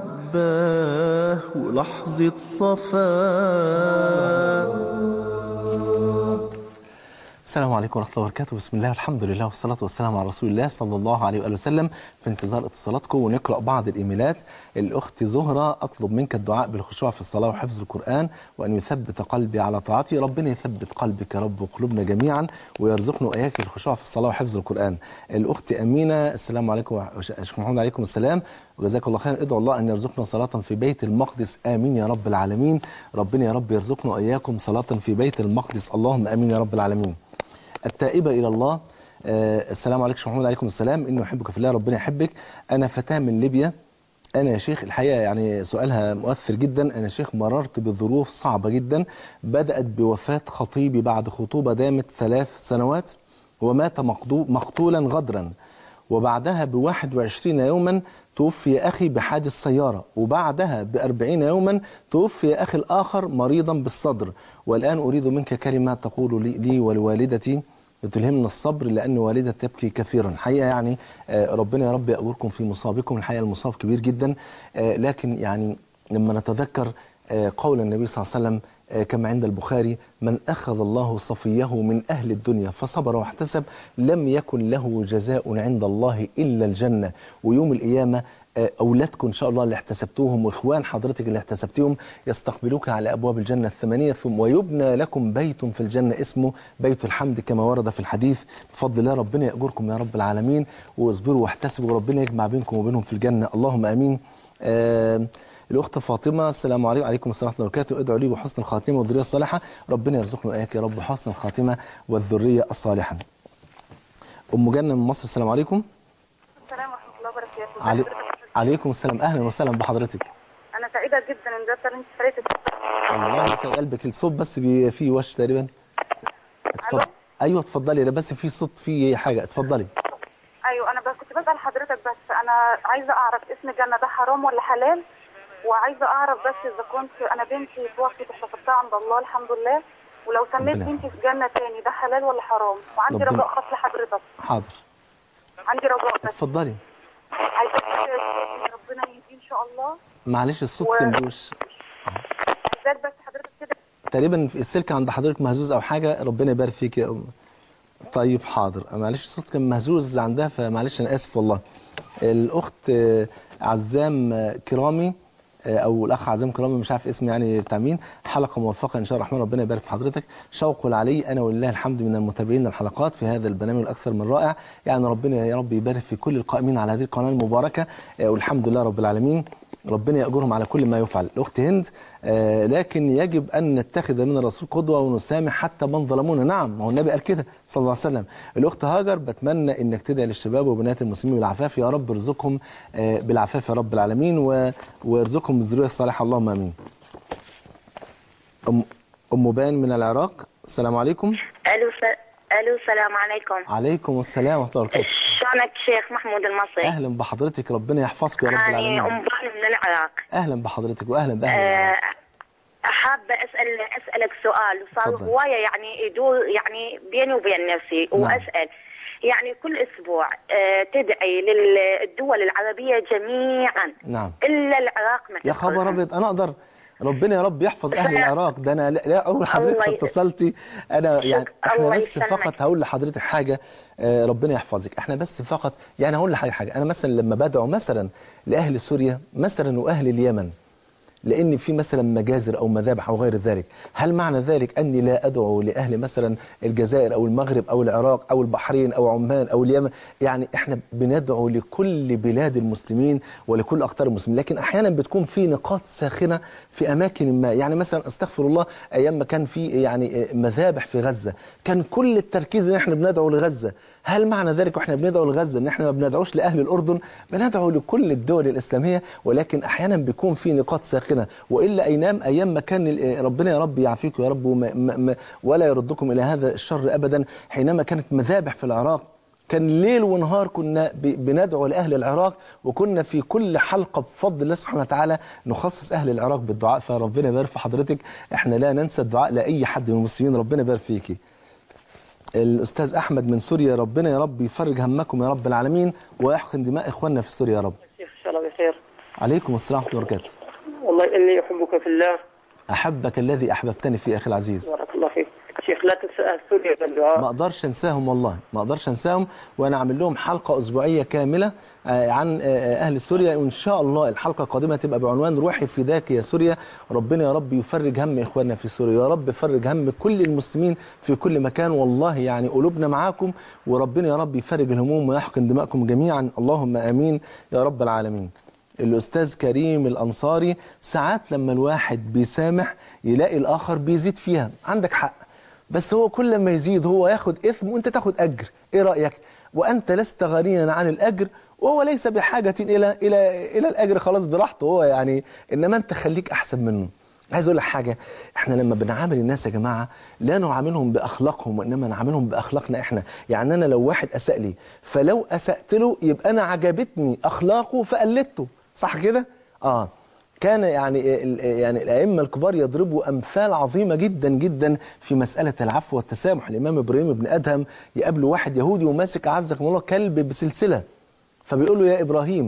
[SPEAKER 2] حباه ولحظة صفاه
[SPEAKER 3] السلام عليكم ورحمه الله وبركاته بسم الله والحمد لله والصلاه والسلام على رسول الله صلى الله عليه واله وسلم في انتظار اتصالاتكم ونقرا بعض الايميلات الاخت زهره اطلب منك الدعاء بالخشوع في الصلاه وحفظ القران وان يثبت قلبي على طاعته ربنا يثبت قلبك يا رب وقلوبنا جميعا ويرزقنا واياك الخشوع في الصلاه وحفظ القران الاخت امينه السلام عليكم شيخ محمد عليكم السلام وجزاك الله خيرا ادعو الله ان يرزقنا صلاه في بيت المقدس امين يا رب العالمين ربنا يا رب يرزقنا واياكم صلاه في بيت المقدس اللهم امين يا رب العالمين التائبة إلى الله آه السلام عليكم محمد عليكم السلام إنه أحبك في الله ربنا يحبك أنا فتاة من ليبيا أنا يا شيخ الحقيقة يعني سؤالها مؤثر جدا أنا شيخ مررت بظروف صعبة جدا بدأت بوفاة خطيبي بعد خطوبة دامت ثلاث سنوات ومات مقدو- مقتولا غدرا وبعدها بواحد وعشرين يوما توفي أخي بحادث سيارة وبعدها بأربعين يوما توفي أخي الآخر مريضا بالصدر والآن أريد منك كلمة تقول لي, لي ولوالدتي وتلهمنا الصبر لأن والدتي تبكي كثيرا حقيقة يعني آه، ربنا يا رب يأجركم في مصابكم الحقيقة المصاب كبير جدا آه، لكن يعني لما نتذكر آه، قول النبي صلى الله عليه وسلم آه، كما عند البخاري من أخذ الله صفيه من أهل الدنيا فصبر واحتسب لم يكن له جزاء عند الله إلا الجنة ويوم القيامة آه، أولادكم إن شاء الله اللي احتسبتوهم وإخوان حضرتك اللي احتسبتيهم يستقبلوك على أبواب الجنة الثمانية ثم ويبنى لكم بيت في الجنة اسمه بيت الحمد كما ورد في الحديث بفضل الله ربنا يأجركم يا رب العالمين واصبروا واحتسبوا وربنا يجمع بينكم وبينهم في الجنة اللهم آمين آه الأخت فاطمة السلام عليكم وعليكم السلام ورحمة الله وبركاته ادعوا لي بحسن الخاتمة والذرية الصالحة ربنا يرزقنا وإياك يا رب حسن الخاتمة والذرية الصالحة أم جنة من مصر السلام عليكم
[SPEAKER 4] السلام ورحمة الله وبركاته
[SPEAKER 3] علي... عليكم السلام أهلا وسهلا بحضرتك
[SPEAKER 4] أنا سعيدة جدا إن ده اللي أنت اشتريت
[SPEAKER 3] الله يسعد قلبك الصوت بس بي... فيه وش تقريبا اتفضل ايوه اتفضلي لا بس في صوت في حاجه اتفضلي
[SPEAKER 4] أيوه أنا بس كنت بسأل حضرتك بس أنا عايزة أعرف اسم الجنة ده حرام ولا حلال وعايزة أعرف بس إذا كنت أنا بنتي توفت احتفظتها عند الله الحمد لله ولو سميت
[SPEAKER 3] ربنا
[SPEAKER 4] بنتي في جنة تاني ده حلال ولا حرام وعندي
[SPEAKER 3] ربنا-
[SPEAKER 4] رجاء خاص لحضرتك
[SPEAKER 3] حاضر
[SPEAKER 4] عندي رجاء بس
[SPEAKER 3] اتفضلي
[SPEAKER 4] عايزة أقول ربنا يهديه إن شاء الله
[SPEAKER 3] معلش الصوت
[SPEAKER 4] و-
[SPEAKER 3] كان بيوش
[SPEAKER 4] عايزاك بس حضرتك كده
[SPEAKER 3] تقريبا السلك عند حضرتك مهزوز او حاجه ربنا يبارك فيك يا ام طيب حاضر معلش الصوت كان مهزوز عندها فمعلش انا اسف والله الاخت آه، عزام آه، كرامي آه، او الاخ عزام كرامي مش عارف اسم يعني بتاع مين حلقه موفقه ان شاء الله الرحمن ربنا يبارك في حضرتك شوق العلي انا ولله الحمد من المتابعين الحلقات في هذا البرنامج الاكثر من رائع يعني ربنا يا رب يبارك في كل القائمين على هذه القناه المباركه آه، والحمد لله رب العالمين ربنا يأجرهم على كل ما يفعل الأخت هند آه لكن يجب أن نتخذ من الرسول قدوة ونسامح حتى من ظلمونا نعم ما هو النبي قال كده صلى الله عليه وسلم الأخت هاجر بتمنى أنك تدعي للشباب وبنات المسلمين بالعفاف يا رب ارزقهم آه بالعفاف يا رب العالمين و- وارزقهم بالذرية الصالحة اللهم آمين أم, أم بان من العراق السلام عليكم
[SPEAKER 5] الو س... الو السلام عليكم
[SPEAKER 3] عليكم السلام ورحمة الله وبركاته
[SPEAKER 5] شلونك شيخ محمود المصري
[SPEAKER 3] أهلا بحضرتك ربنا يحفظك يا رب
[SPEAKER 5] أنا
[SPEAKER 3] العالمين
[SPEAKER 5] ام بان من العراق
[SPEAKER 3] أهلا بحضرتك وأهلا بأهل
[SPEAKER 5] آه،
[SPEAKER 3] العراق.
[SPEAKER 5] حابه اسال اسالك سؤال وصار
[SPEAKER 3] تفضل.
[SPEAKER 5] هوايه يعني يدور يعني بيني وبين نفسي
[SPEAKER 3] نعم.
[SPEAKER 5] واسال يعني كل اسبوع آه، تدعي للدول العربيه جميعا
[SPEAKER 3] نعم
[SPEAKER 5] الا العراق ما
[SPEAKER 3] يا خبر
[SPEAKER 5] تدخلها.
[SPEAKER 3] ابيض انا اقدر ربنا يا رب يحفظ اهل العراق ده انا لا, لا اول حضرتك
[SPEAKER 5] الله ي-
[SPEAKER 3] اتصلتي انا يعني احنا
[SPEAKER 5] الله
[SPEAKER 3] بس
[SPEAKER 5] يسلمك.
[SPEAKER 3] فقط هقول لحضرتك حاجه آه، ربنا يحفظك احنا بس فقط يعني هقول لحضرتك حاجه انا مثلا لما بدعو مثلا لاهل سوريا مثلا واهل اليمن لان في مثلا مجازر او مذابح او غير ذلك هل معنى ذلك اني لا ادعو لاهل مثلا الجزائر او المغرب او العراق او البحرين او عمان او اليمن يعني احنا بندعو لكل بلاد المسلمين ولكل اقطار المسلمين لكن احيانا بتكون في نقاط ساخنه في اماكن ما يعني مثلا استغفر الله ايام ما كان في يعني مذابح في غزه كان كل التركيز ان احنا بندعو لغزه هل معنى ذلك واحنا بندعو لغزه ان احنا ما بندعوش لاهل الاردن بندعو لكل الدول الاسلاميه ولكن احيانا بيكون في نقاط ساخنه والا ايام ايام ما كان ال- ربنا يا رب يعافيكم يا رب وما ما ما ولا يردكم الى هذا الشر ابدا حينما كانت مذابح في العراق كان ليل ونهار كنا ب- بندعو لاهل العراق وكنا في كل حلقه بفضل الله سبحانه وتعالى نخصص اهل العراق بالدعاء فربنا يبارك في حضرتك احنا لا ننسى الدعاء لاي حد من المسلمين ربنا يبارك فيكي الأستاذ أحمد من سوريا ربنا يا رب يفرج همكم يا رب العالمين ويحقن دماء إخواننا في سوريا يا رب
[SPEAKER 6] شيخ ان شاء الله بخير
[SPEAKER 3] عليكم السلام ورحمة الله وبركاته
[SPEAKER 6] والله اني احبك في الله
[SPEAKER 3] أحبك الذي أحببتني فيه أخي العزيز
[SPEAKER 6] بارك الله فيك شيخ لا تنسى اهل سوريا
[SPEAKER 3] ما
[SPEAKER 6] بالدعاء
[SPEAKER 3] أقدرش أنساهم والله ما أقدرش أنساهم وأنا أعمل لهم حلقة أسبوعية كاملة آه، عن آه، أهل سوريا وإن شاء الله الحلقة القادمة تبقى بعنوان روحي فداك يا سوريا ربنا يا رب يفرج هم إخواننا في سوريا يا رب يفرج هم كل المسلمين في كل مكان والله يعني قلوبنا معاكم وربنا يا رب يفرج الهموم ويحقن دماءكم جميعا اللهم آمين يا رب العالمين الأستاذ كريم الأنصاري ساعات لما الواحد بيسامح يلاقي الآخر بيزيد فيها عندك حق بس هو كل ما يزيد هو ياخد إثم وأنت تاخد أجر إيه رأيك؟ وأنت لست غنيا عن الأجر وهو ليس بحاجة إلى إلى إلى الأجر خلاص براحته هو يعني إنما أنت خليك أحسن منه عايز اقول لك حاجه احنا لما بنعامل الناس يا جماعه لا نعاملهم باخلاقهم وانما نعاملهم باخلاقنا احنا يعني انا لو واحد اساء لي فلو اسات له يبقى انا عجبتني اخلاقه فقلدته صح كده اه كان يعني ال- يعني الائمه الكبار يضربوا امثال عظيمه جدا جدا في مساله العفو والتسامح الامام ابراهيم بن ادهم يقابله واحد يهودي وماسك اعزكم الله كلب بسلسله فبيقول له يا ابراهيم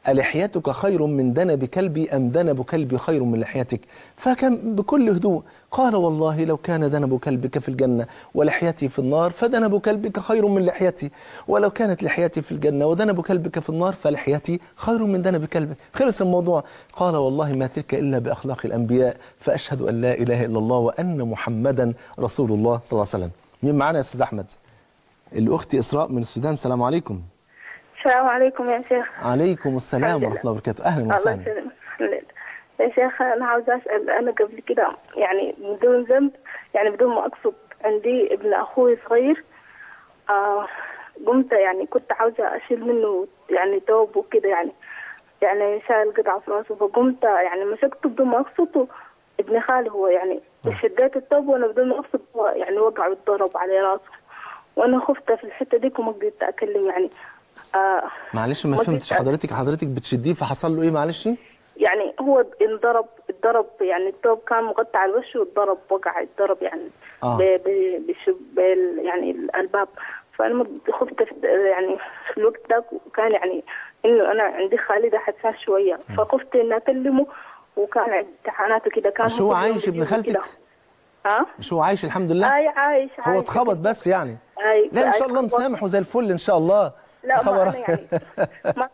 [SPEAKER 3] ألحيتك خير من دنب كلبي أم دنب كلبي خير من لحيتك فكان بكل هدوء قال والله لو كان دنب كلبك في الجنة ولحيتي في النار فدنب كلبك خير من لحيتي ولو كانت لحيتي في الجنة ودنب كلبك في النار فلحيتي خير من دنب كلبك خلص الموضوع قال والله ما تلك إلا بأخلاق الأنبياء فأشهد أن لا إله إلا الله وأن محمدا رسول الله صلى الله عليه وسلم مين معانا يا أستاذ أحمد الأخت إسراء من السودان السلام عليكم
[SPEAKER 7] السلام عليكم يا شيخ
[SPEAKER 3] عليكم السلام
[SPEAKER 7] الحمد
[SPEAKER 3] ورحمة الله وبركاته أهلا
[SPEAKER 7] الله
[SPEAKER 3] وسهلا
[SPEAKER 7] يسلمك الحمد لله. يا شيخ أنا عاوزة أسأل أنا قبل كده يعني بدون ذنب يعني بدون ما أقصد عندي ابن أخوي صغير آه قمت يعني كنت عاوزة أشيل منه يعني توب وكده يعني يعني شايل قطعة في راسه فقمت يعني مسكته بدون ما أقصد ابن خالي هو يعني شديت التوب وأنا بدون ما أقصد هو يعني وقع واتضرب على راسه وأنا خفت في الحتة دي وما قدرت أكلم يعني آه
[SPEAKER 3] معلش ما
[SPEAKER 7] ما
[SPEAKER 3] فهمتش
[SPEAKER 7] قدرت-
[SPEAKER 3] حضرتك حضرتك بتشديه فحصل له إيه معلش
[SPEAKER 7] يعني هو انضرب اتضرب يعني الثوب كان مغطى على الوش واتضرب وقع اتضرب يعني
[SPEAKER 3] آه.
[SPEAKER 7] ب ب بشب بال- يعني الباب فانا مد- خفت في يعني في الوقت ده وكان يعني انه انا عندي خالي ده حساس شويه فخفت اني اكلمه وكان عندي امتحانات وكده كان
[SPEAKER 3] مش هو
[SPEAKER 7] كل يوم
[SPEAKER 3] عايش ابن
[SPEAKER 7] بيجيب
[SPEAKER 3] خالتك
[SPEAKER 7] كده. ها
[SPEAKER 3] مش هو عايش الحمد لله
[SPEAKER 7] اي عايش
[SPEAKER 3] هو
[SPEAKER 7] عايش
[SPEAKER 3] اتخبط بس يعني
[SPEAKER 7] أي
[SPEAKER 3] لا ان شاء
[SPEAKER 7] أي
[SPEAKER 3] الله
[SPEAKER 7] خبط.
[SPEAKER 3] مسامح وزي الفل ان شاء الله
[SPEAKER 7] لا ما
[SPEAKER 3] خبر-
[SPEAKER 7] انا يعني ما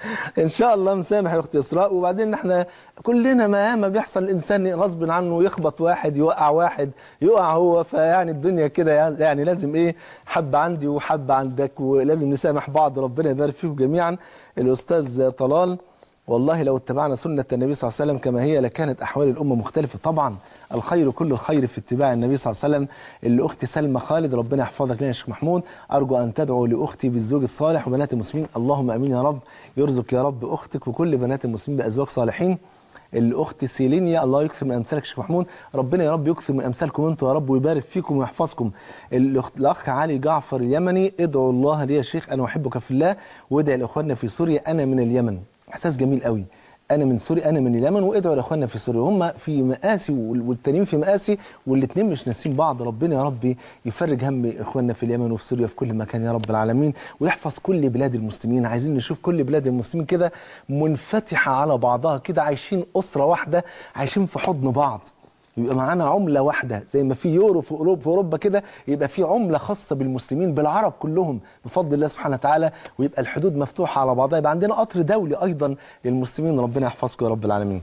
[SPEAKER 3] ان شاء الله مسامح يا اخت اسراء وبعدين احنا كلنا ما ما بيحصل الانسان غصب عنه يخبط واحد يوقع واحد يقع هو فيعني الدنيا كده يعني لازم ايه حب عندي وحب عندك ولازم نسامح بعض ربنا يبارك فيكم جميعا الاستاذ طلال والله لو اتبعنا سنة النبي صلى الله عليه وسلم كما هي لكانت أحوال الأمة مختلفة طبعا الخير كل الخير في اتباع النبي صلى الله عليه وسلم الأخت سلمى خالد ربنا يحفظك لنا يا شيخ محمود أرجو أن تدعو لأختي بالزوج الصالح وبنات المسلمين اللهم أمين يا رب يرزق يا رب أختك وكل بنات المسلمين بأزواج صالحين الأخت سيلينيا الله يكثر من أمثالك يا شيخ محمود ربنا يا رب يكثر من أمثالكم أنتم يا رب ويبارك فيكم ويحفظكم الأخت الأخ علي جعفر اليمني ادعوا الله لي يا شيخ أنا أحبك في الله وادعي لإخواننا في سوريا أنا من اليمن إحساس جميل قوي انا من سوريا انا من اليمن وادعوا لاخواننا في سوريا هم في مآسي وال- والتانيين في مآسي والاثنين مش ناسين بعض ربنا يا رب يفرج هم اخواننا في اليمن وفي سوريا في كل مكان يا رب العالمين ويحفظ كل بلاد المسلمين عايزين نشوف كل بلاد المسلمين كده منفتحه على بعضها كده عايشين اسره واحده عايشين في حضن بعض يبقى معانا عملة واحدة زي ما في يورو في أوروبا, في أوروبا كده يبقى في عملة خاصة بالمسلمين بالعرب كلهم بفضل الله سبحانه وتعالى ويبقى الحدود مفتوحة على بعضها يبقى عندنا قطر دولي أيضا للمسلمين ربنا يحفظكم يا رب العالمين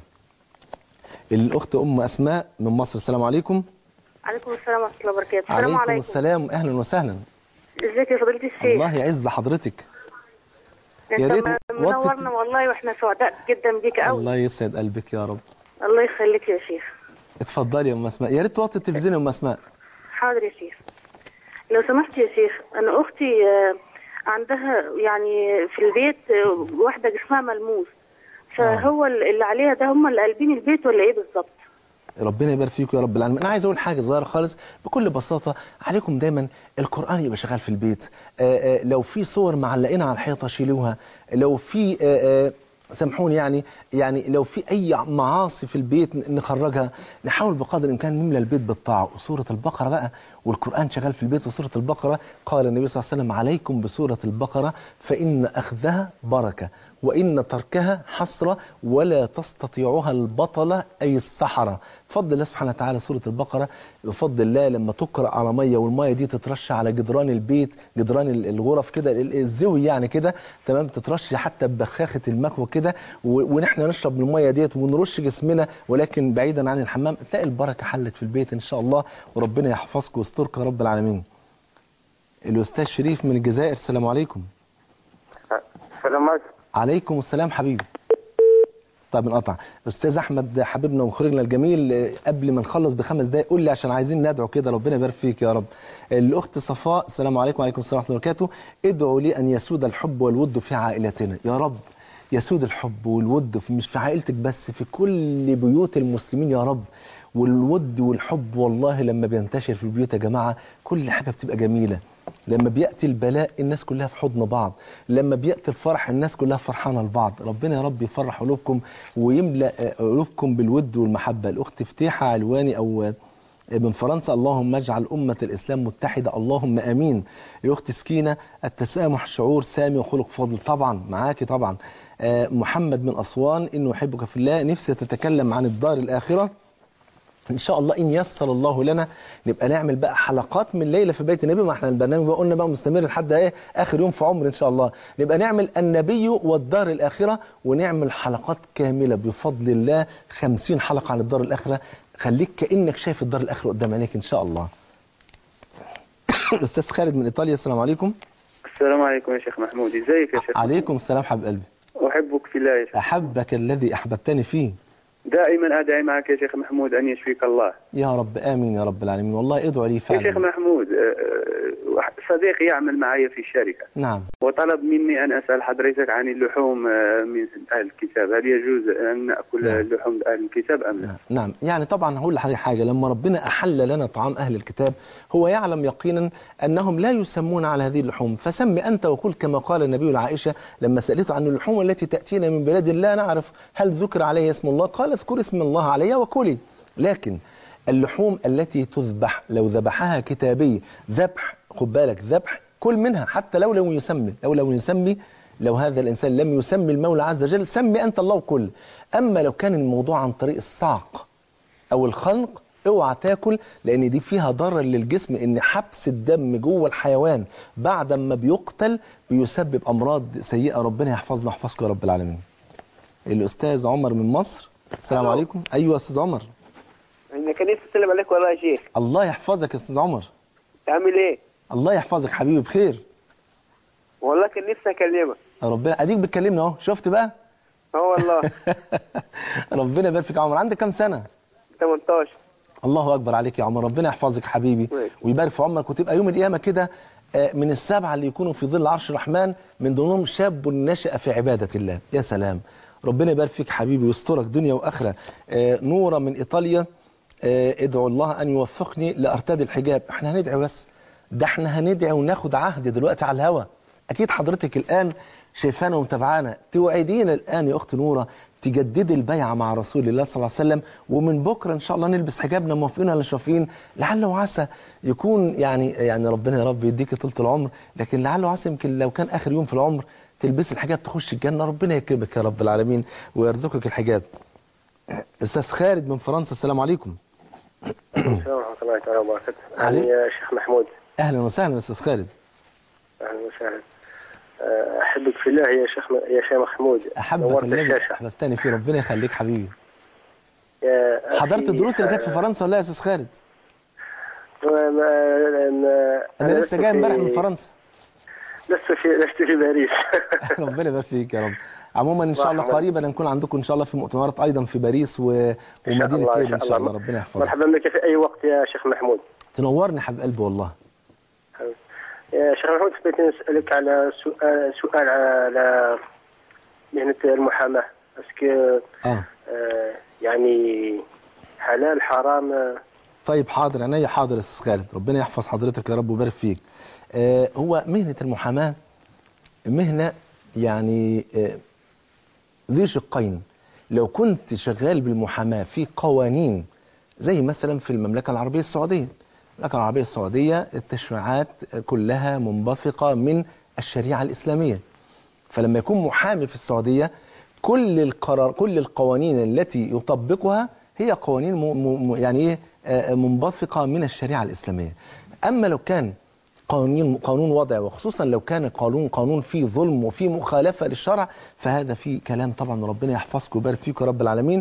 [SPEAKER 3] الأخت أم أسماء من مصر السلام عليكم
[SPEAKER 7] عليكم السلام ورحمه الله وبركاته السلام
[SPEAKER 3] عليكم
[SPEAKER 7] عليكم
[SPEAKER 3] السلام أهلا وسهلا
[SPEAKER 7] ازيك يا فضيله الشيخ
[SPEAKER 3] الله يعز حضرتك يا
[SPEAKER 7] انت
[SPEAKER 3] ريت
[SPEAKER 7] م-
[SPEAKER 3] وطي-
[SPEAKER 7] منورنا والله واحنا سعداء جدا بيك قوي
[SPEAKER 3] الله يسعد قلبك يا رب
[SPEAKER 7] الله يخليك يا شيخ
[SPEAKER 3] اتفضلي يا أم أسماء يا ريت توطي التلفزيون يا أم أسماء
[SPEAKER 7] حاضر يا شيخ لو سمحت يا شيخ انا اختي آه، عندها يعني في البيت آه، واحده جسمها ملموس فهو اللي عليها ده هم اللي قلبين البيت ولا ايه بالظبط
[SPEAKER 3] ربنا يبارك فيكم يا رب العالمين انا عايز اقول حاجه صغيره خالص بكل بساطه عليكم دايما القران يبقى شغال في البيت آآ آآ لو في صور معلقينها على الحيطه شيلوها لو في آآ آآ سامحوني يعني يعني لو في اي معاصي في البيت ن- نخرجها نحاول بقدر الامكان نملى البيت بالطاعه وسوره البقره بقى والقران شغال في البيت وسوره البقره قال النبي صلى الله عليه وسلم عليكم بسوره البقره فان اخذها بركه وإن تركها حسرة ولا تستطيعها البطلة أي السحرة بفضل الله سبحانه وتعالى سورة البقرة بفضل الله لما تقرأ على مية والمية دي تترش على جدران البيت جدران ال- الغرف كده ال- الزوي يعني كده تمام تترش حتى ببخاخة المكوى كده و- ونحن نشرب من المية ديت ونرش جسمنا ولكن بعيدا عن الحمام تلاقي البركة حلت في البيت إن شاء الله وربنا يحفظك ويسترك يا رب العالمين الأستاذ شريف من الجزائر السلام عليكم
[SPEAKER 6] السلام عليكم
[SPEAKER 3] عليكم السلام حبيبي طيب انقطع استاذ احمد حبيبنا ومخرجنا الجميل آه، قبل ما نخلص بخمس دقايق قول لي عشان عايزين ندعو كده ربنا يبارك فيك يا رب الاخت صفاء السلام عليكم وعليكم السلام ورحمه الله وبركاته ادعوا لي ان يسود الحب والود في عائلتنا يا رب يسود الحب والود في مش في عائلتك بس في كل بيوت المسلمين يا رب والود والحب والله لما بينتشر في البيوت يا جماعه كل حاجه بتبقى جميله لما بيأتي البلاء الناس كلها في حضن بعض لما بيأتي الفرح الناس كلها فرحانة لبعض ربنا يا رب يفرح قلوبكم ويملأ آه، قلوبكم بالود والمحبة الأخت فتيحة علواني أو آه، من فرنسا اللهم اجعل أمة الإسلام متحدة اللهم آمين الأخت سكينة التسامح شعور سامي وخلق فضل طبعا معاكي طبعا آه، محمد من أسوان إنه يحبك في الله نفسي تتكلم عن الدار الآخرة ان شاء الله ان يسر الله لنا نبقى نعمل بقى حلقات من ليله في بيت النبي ما احنا البرنامج بقى قلنا بقى مستمر لحد ايه اخر يوم في عمر ان شاء الله نبقى نعمل النبي والدار الاخره ونعمل حلقات كامله بفضل الله خمسين حلقه عن الدار الاخره خليك كانك شايف الدار الاخره قدام عينيك ان شاء الله الاستاذ خالد من ايطاليا السلام عليكم
[SPEAKER 8] السلام عليكم يا شيخ محمود ازيك يا شيخ
[SPEAKER 3] عليكم السلام حبيب قلبي
[SPEAKER 8] احبك في الله يا شيخ
[SPEAKER 3] احبك الذي احببتني فيه
[SPEAKER 8] دائما ادعي معك يا شيخ محمود ان يشفيك الله
[SPEAKER 3] يا رب امين يا رب العالمين والله ادعو لي
[SPEAKER 8] يا شيخ
[SPEAKER 3] فعلا
[SPEAKER 8] محمود آه، آه، صديقي يعمل معي في الشركه
[SPEAKER 3] نعم
[SPEAKER 8] وطلب مني ان اسال حضرتك عن اللحوم آه، من اهل الكتاب هل يجوز ان ناكل
[SPEAKER 3] نعم.
[SPEAKER 8] لحوم اهل الكتاب ام لا؟
[SPEAKER 3] نعم نعم يعني طبعا هقول لحضرتك حاجة لما ربنا أحل لنا طعام أهل الكتاب هو يعلم يقينا أنهم لا يسمون على هذه اللحوم فسم أنت وكل كما قال النبي لعائشة لما سألته عن اللحوم التي تأتينا من بلاد لا نعرف هل ذكر عليها اسم الله قال اذكر اسم الله عليها وكلي لكن اللحوم التي تذبح لو ذبحها كتابي ذبح خد بالك ذبح كل منها حتى لو لم يسمي لو لم يسمي لو هذا الإنسان لم يسمي المولى عز وجل سمي أنت الله كل أما لو كان الموضوع عن طريق الصعق او الخنق اوعى تاكل لان دي فيها ضرر للجسم ان حبس الدم جوه الحيوان بعد ما بيقتل بيسبب امراض سيئه ربنا يحفظنا ويحفظكم يا رب العالمين الاستاذ عمر من مصر السلام
[SPEAKER 9] ألو.
[SPEAKER 3] عليكم ايوه يا استاذ عمر
[SPEAKER 9] انا كان نفسي اسلم عليك والله يا شيخ
[SPEAKER 3] الله يحفظك يا استاذ عمر
[SPEAKER 9] تعمل ايه
[SPEAKER 3] الله يحفظك حبيبي بخير
[SPEAKER 9] والله كان نفسي اكلمك
[SPEAKER 3] ربنا اديك بتكلمنا اهو شفت بقى
[SPEAKER 9] اه والله
[SPEAKER 3] ربنا يبارك فيك يا عمر عندك كام سنه
[SPEAKER 9] 18
[SPEAKER 3] الله اكبر عليك يا عمر ربنا يحفظك حبيبي
[SPEAKER 9] ماشي.
[SPEAKER 3] ويبارك في عمرك وتبقى يوم القيامه كده آه، من السبعه اللي يكونوا في ظل عرش الرحمن من ضمنهم شاب نشأ في عباده الله يا سلام ربنا يبارك فيك حبيبي ويسترك دنيا واخره آه، نوره من ايطاليا آه، ادعو الله ان يوفقني لارتدي الحجاب احنا هندعي بس ده احنا هندعي وناخد عهد دلوقتي على الهوا اكيد حضرتك الان شايفانا ومتابعانا توعدينا الان يا اخت نوره تجددي البيعه مع رسول الله صلى الله عليه وسلم ومن بكره ان شاء الله نلبس حجابنا موافقين ولا مش موافقين لعل وعسى يكون يعني يعني ربنا يا رب يديك طولة العمر لكن لعل وعسى يمكن لو كان اخر يوم في العمر تلبسي الحجاب تخش الجنه ربنا يكرمك يا رب العالمين ويرزقك الحجاب استاذ خالد من فرنسا السلام عليكم
[SPEAKER 10] السلام ورحمة الله تعالى وبركاته
[SPEAKER 3] عليك.
[SPEAKER 10] أنا يا شيخ محمود
[SPEAKER 3] اهلا وسهلا يا استاذ خالد
[SPEAKER 10] أهلا وسهلا أه، أحبك في الله يا شيخ يا شيخ محمود
[SPEAKER 3] احبك
[SPEAKER 10] نورت
[SPEAKER 3] الذي
[SPEAKER 10] الشاشة
[SPEAKER 3] احببتني فيه ربنا يخليك حبيبي
[SPEAKER 10] يا أخي،
[SPEAKER 3] حضرت الدروس اللي كانت في
[SPEAKER 10] أه،
[SPEAKER 3] فرنسا ولا لا يا استاذ خالد
[SPEAKER 10] ما- ما-
[SPEAKER 3] انا لسه
[SPEAKER 10] لست
[SPEAKER 3] جاي
[SPEAKER 10] في-
[SPEAKER 3] امبارح من فرنسا
[SPEAKER 10] لست في لست في باريس
[SPEAKER 3] ربنا يبارك فيك يا رب عموما ان شاء الله
[SPEAKER 10] مرحبا.
[SPEAKER 3] قريبا نكون عندكم ان شاء الله في مؤتمرات ايضا في باريس و...
[SPEAKER 10] إن شاء
[SPEAKER 3] ومدينه
[SPEAKER 10] الله،
[SPEAKER 3] ليل ان شاء الله ربنا يحفظك
[SPEAKER 10] مرحبا بك في أي وقت يا شيخ محمود
[SPEAKER 3] تنورني حبيب قلبي والله
[SPEAKER 10] يا شيخ محمود حبيت نسألك على سؤال سؤال على مهنة المحاماة اسكو
[SPEAKER 3] اه
[SPEAKER 10] آه، يعني حلال حرام آه،
[SPEAKER 3] طيب حاضر عينيا حاضر يا استاذ خالد ربنا يحفظ حضرتك يا رب ويبارك فيك آه هو مهنه المحاماه مهنه يعني آه ذي شقين لو كنت شغال بالمحاماه في قوانين زي مثلا في المملكه العربيه السعوديه المملكه العربيه السعوديه التشريعات كلها منبثقه من الشريعه الاسلاميه فلما يكون محامي في السعوديه كل القرار كل القوانين التي يطبقها هي قوانين م م يعني ايه آه، منبثقه من الشريعه الاسلاميه اما لو كان قانون قانون وضع وخصوصا لو كان قانون قانون فيه ظلم وفيه مخالفه للشرع فهذا فيه كلام طبعا ربنا يحفظكم ويبارك فيكم يا رب العالمين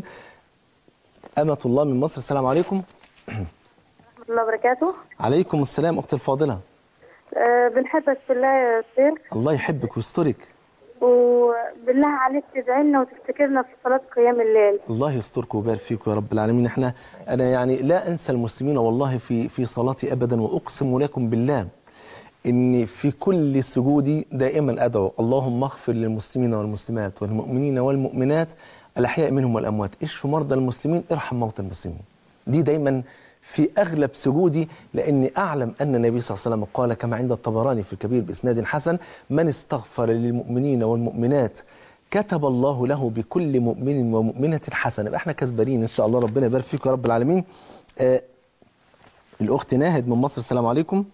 [SPEAKER 3] أمة الله من مصر السلام عليكم
[SPEAKER 4] ورحمة الله وبركاته
[SPEAKER 3] عليكم السلام أختي الفاضلة
[SPEAKER 4] أه بنحبك في الله يا شيخ
[SPEAKER 3] الله يحبك ويسترك
[SPEAKER 4] وبالله عليك تدعي لنا وتفتكرنا في صلاة قيام الليل
[SPEAKER 3] الله يسترك ويبارك فيكم يا رب العالمين احنا انا يعني لا انسى المسلمين والله في في صلاتي ابدا واقسم لكم بالله اني في كل سجودي دائما ادعو اللهم اغفر للمسلمين والمسلمات والمؤمنين والمؤمنات الاحياء منهم والاموات اشف مرضى المسلمين ارحم موتى المسلمين دي دايما في اغلب سجودي لاني اعلم ان النبي صلى الله عليه وسلم قال كما عند الطبراني في الكبير باسناد حسن من استغفر للمؤمنين والمؤمنات كتب الله له بكل مؤمن ومؤمنة حسنة يبقى احنا كسبانين ان شاء الله ربنا يبارك فيكم يا رب العالمين آه الاخت ناهد من مصر السلام عليكم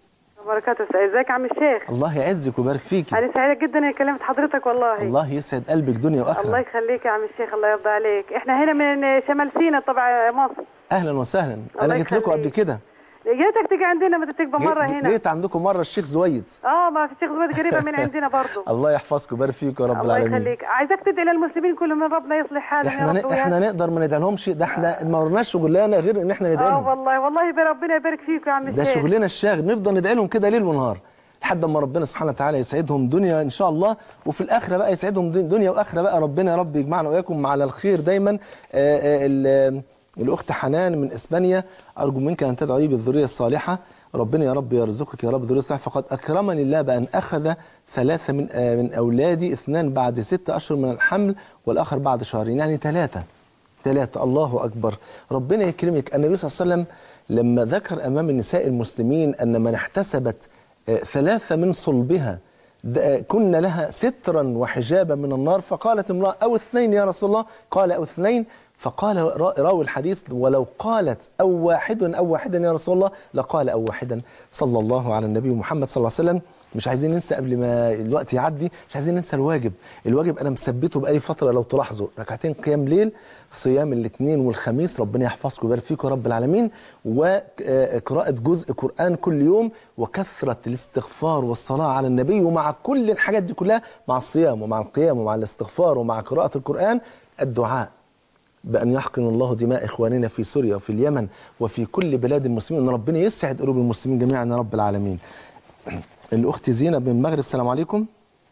[SPEAKER 11] وبركاته ازيك يا عم الشيخ
[SPEAKER 3] الله يعزك ويبارك فيكي
[SPEAKER 11] انا سعيده جدا اني كلمت حضرتك والله
[SPEAKER 3] الله يسعد قلبك دنيا
[SPEAKER 11] الله
[SPEAKER 3] واخره
[SPEAKER 11] يخليك يا عم الشيخ الله يرضى عليك احنا هنا من شمال سينا طبعا مصر
[SPEAKER 3] اهلا وسهلا انا جيت لكم قبل كده
[SPEAKER 11] جيتك تيجي عندنا ما تبقى مره
[SPEAKER 3] جيت-
[SPEAKER 11] هنا
[SPEAKER 3] جيت عندكم مره الشيخ زويد
[SPEAKER 11] اه ما في الشيخ زويد قريبه من عندنا برضه
[SPEAKER 3] الله يحفظكم ويبارك فيكم يا رب
[SPEAKER 11] الله
[SPEAKER 3] العالمين
[SPEAKER 11] يخليك عايزك تدعي للمسلمين كلهم من ربنا يصلح حالهم يا
[SPEAKER 3] احنا ن...
[SPEAKER 11] رب
[SPEAKER 3] احنا
[SPEAKER 11] ويا-
[SPEAKER 3] نقدر ما ندعيلهمش ده احنا ما ورناش شغلانه غير ان احنا ندعي
[SPEAKER 11] اه
[SPEAKER 3] لهم
[SPEAKER 11] والله والله يبقى ربنا يبارك فيك يا عم
[SPEAKER 3] ده
[SPEAKER 11] الشيخ
[SPEAKER 3] شغلنا الشاغل نفضل ندعي لهم كده ليل ونهار لحد ما ربنا سبحانه وتعالى يسعدهم دنيا ان شاء الله وفي الاخره بقى يسعدهم دن- دنيا واخره بقى ربنا يا رب يجمعنا واياكم على الخير دايما آه، آه، ال- الاخت حنان من اسبانيا ارجو منك ان تدعو لي بالذريه الصالحه ربنا يا رب يرزقك يا رب ذريه صالحه فقد اكرمني الله بان اخذ ثلاثه من آه، من اولادي اثنان بعد ست اشهر من الحمل والاخر بعد شهرين يعني ثلاثه ثلاثة الله أكبر ربنا يكرمك النبي صلى الله عليه وسلم لما ذكر أمام النساء المسلمين أن من احتسبت آه، ثلاثة من صلبها د- آه، كن لها سترا وحجابا من النار فقالت امرأة أو اثنين يا رسول الله قال أو اثنين فقال را- راوي الحديث ولو قالت أو واحد أو واحدا يا رسول الله لقال أو واحدا صلى الله على النبي محمد صلى الله عليه وسلم مش عايزين ننسى قبل ما الوقت يعدي مش عايزين ننسى الواجب الواجب أنا مثبته بقالي فترة لو تلاحظوا ركعتين قيام ليل صيام الاثنين والخميس ربنا يحفظكم ويبارك فيكم يا رب العالمين وقراءة جزء قرآن كل يوم وكثرة الاستغفار والصلاة على النبي ومع كل الحاجات دي كلها مع الصيام ومع القيام ومع الاستغفار ومع قراءة القرآن الدعاء بأن يحقن الله دماء إخواننا في سوريا وفي اليمن وفي كل بلاد المسلمين أن ربنا يسعد قلوب المسلمين جميعا يا رب العالمين الأخت زينب من المغرب السلام عليكم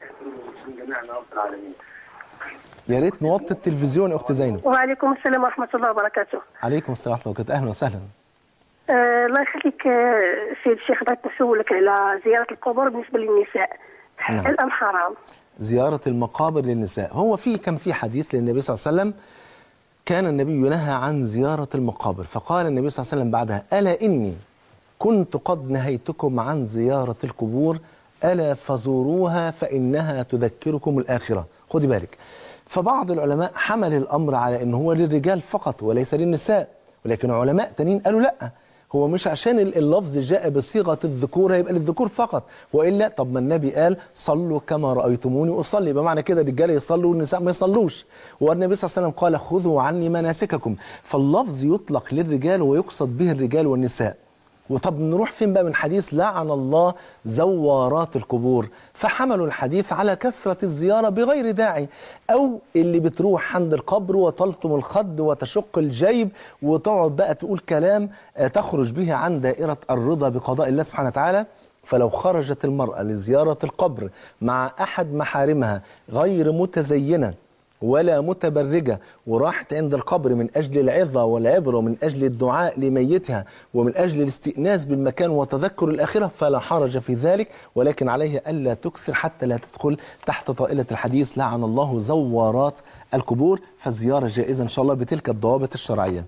[SPEAKER 3] يا ريت نوطي التلفزيون يا أخت زينب
[SPEAKER 12] وعليكم السلام ورحمة الله وبركاته
[SPEAKER 3] عليكم السلام ورحمة الله وبركاته أهلا وسهلا
[SPEAKER 12] آه الله يخليك آه، سيد الشيخ بغيت نسولك على زيارة القبور بالنسبة للنساء
[SPEAKER 3] نعم.
[SPEAKER 12] هل أم حرام؟
[SPEAKER 3] زيارة المقابر للنساء هو في كان في حديث للنبي صلى الله عليه وسلم كان النبي ينهى عن زيارة المقابر فقال النبي صلى الله عليه وسلم بعدها ألا إني كنت قد نهيتكم عن زيارة القبور ألا فزوروها فإنها تذكركم الآخرة خدي بالك فبعض العلماء حمل الأمر على أنه هو للرجال فقط وليس للنساء ولكن علماء تانيين قالوا لأ هو مش عشان ال- اللفظ جاء بصيغة الذكور هيبقى للذكور فقط وإلا طب ما النبي قال صلوا كما رأيتموني أصلي يبقى معنى كده الرجال يصلوا والنساء ما يصلوش والنبي صلى الله عليه وسلم قال خذوا عني مناسككم فاللفظ يطلق للرجال ويقصد به الرجال والنساء وطب نروح فين بقى من حديث لعن الله زوارات القبور فحملوا الحديث على كثرة الزيارة بغير داعي أو اللي بتروح عند القبر وتلطم الخد وتشق الجيب وتقعد بقى تقول كلام آه، تخرج به عن دائرة الرضا بقضاء الله سبحانه وتعالى فلو خرجت المرأة لزيارة القبر مع أحد محارمها غير متزينة ولا متبرجة وراحت عند القبر من أجل العظة والعبرة ومن أجل الدعاء لميتها ومن أجل الاستئناس بالمكان وتذكر الآخرة فلا حرج في ذلك ولكن عليها ألا تكثر حتى لا تدخل تحت طائلة الحديث لعن الله زوارات القبور فالزيارة جائزة إن شاء الله بتلك الضوابط الشرعية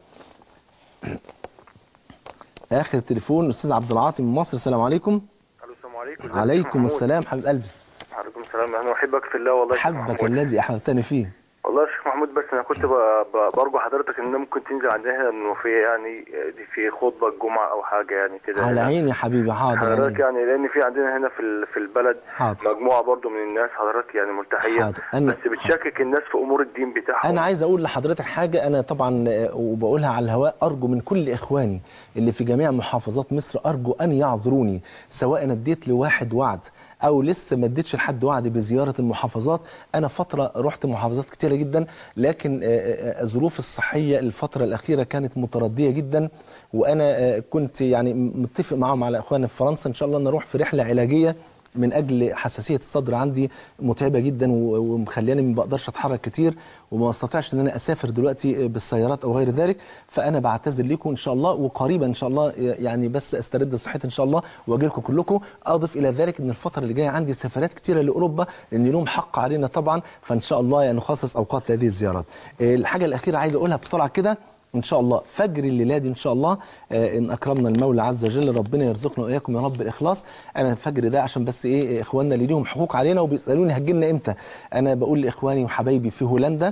[SPEAKER 3] آخر تليفون أستاذ عبد العاطي من مصر السلام عليكم
[SPEAKER 13] الو السلام عليكم ازيك يا
[SPEAKER 3] عليكم
[SPEAKER 13] محمود؟
[SPEAKER 3] السلام حبيب قلبي
[SPEAKER 13] وعليكم السلام انا احبك في الله والله يا شيخ
[SPEAKER 3] حبك
[SPEAKER 13] محمود.
[SPEAKER 3] الذي أحببتني فيه
[SPEAKER 13] والله يا شيخ محمود بس انا كنت ب- ب- برجو حضرتك ان ممكن تنزل عندنا هنا انه في يعني دي في خطبه الجمعه او حاجه يعني كده
[SPEAKER 3] على
[SPEAKER 13] هنا.
[SPEAKER 3] عيني يا حبيبي حاضر
[SPEAKER 13] حضرتك
[SPEAKER 3] عيني.
[SPEAKER 13] يعني لان في عندنا هنا في ال- في البلد
[SPEAKER 3] حاضر.
[SPEAKER 13] مجموعه برضو من الناس حضرتك يعني ملتحيه
[SPEAKER 3] حاضر. أنا-
[SPEAKER 13] بس بتشكك الناس في امور الدين بتاعهم
[SPEAKER 3] انا عايز اقول لحضرتك حاجه انا طبعا آه، وبقولها على الهواء ارجو من كل اخواني اللي في جميع محافظات مصر ارجو ان يعذروني سواء أنا اديت لواحد وعد او لسه ما اديتش لحد وعد بزياره المحافظات انا فتره رحت محافظات كتيره جدا لكن آه، آه، الظروف الصحيه الفتره الاخيره كانت مترديه جدا وانا آه، كنت يعني متفق معاهم على اخواني في فرنسا ان شاء الله نروح في رحله علاجيه من اجل حساسيه الصدر عندي متعبه جدا و- ومخلياني ما بقدرش اتحرك كتير وما استطيعش ان انا اسافر دلوقتي بالسيارات او غير ذلك فانا بعتذر لكم ان شاء الله وقريبا ان شاء الله يعني بس استرد صحتي ان شاء الله واجي لكم كلكم اضف الى ذلك ان الفتره اللي جايه عندي سفرات كتيره لاوروبا لان لهم حق علينا طبعا فان شاء الله يعني نخصص اوقات لهذه الزيارات الحاجه الاخيره عايز اقولها بسرعه كده ان شاء الله فجر الليله دي ان شاء الله آه، ان اكرمنا المولى عز وجل ربنا يرزقنا واياكم يا رب الاخلاص انا الفجر ده عشان بس ايه اخواننا اللي ليهم حقوق علينا وبيسالوني هتجي لنا امتى انا بقول لاخواني وحبايبي في هولندا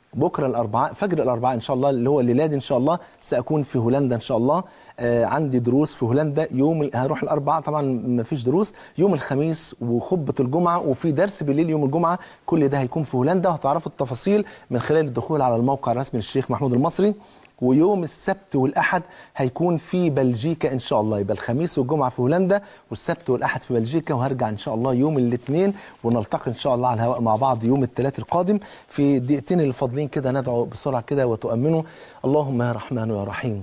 [SPEAKER 3] بكره الاربعاء فجر الاربعاء ان شاء الله اللي هو الليله دي ان شاء الله ساكون في هولندا ان شاء الله آه عندي دروس في هولندا يوم ال- هروح الاربعاء طبعا ما فيش دروس يوم الخميس وخطبه الجمعه وفي درس بالليل يوم الجمعه كل ده هيكون في هولندا وهتعرفوا التفاصيل من خلال الدخول على الموقع الرسمي للشيخ محمود المصري ويوم السبت والأحد هيكون في بلجيكا إن شاء الله يبقى الخميس والجمعة في هولندا والسبت والأحد في بلجيكا وهرجع إن شاء الله يوم الاثنين ونلتقي إن شاء الله على الهواء مع بعض يوم الثلاث القادم في الدقيقتين اللي فاضلين كده ندعو بسرعة كده وتؤمنوا اللهم يا رحمن يا رحيم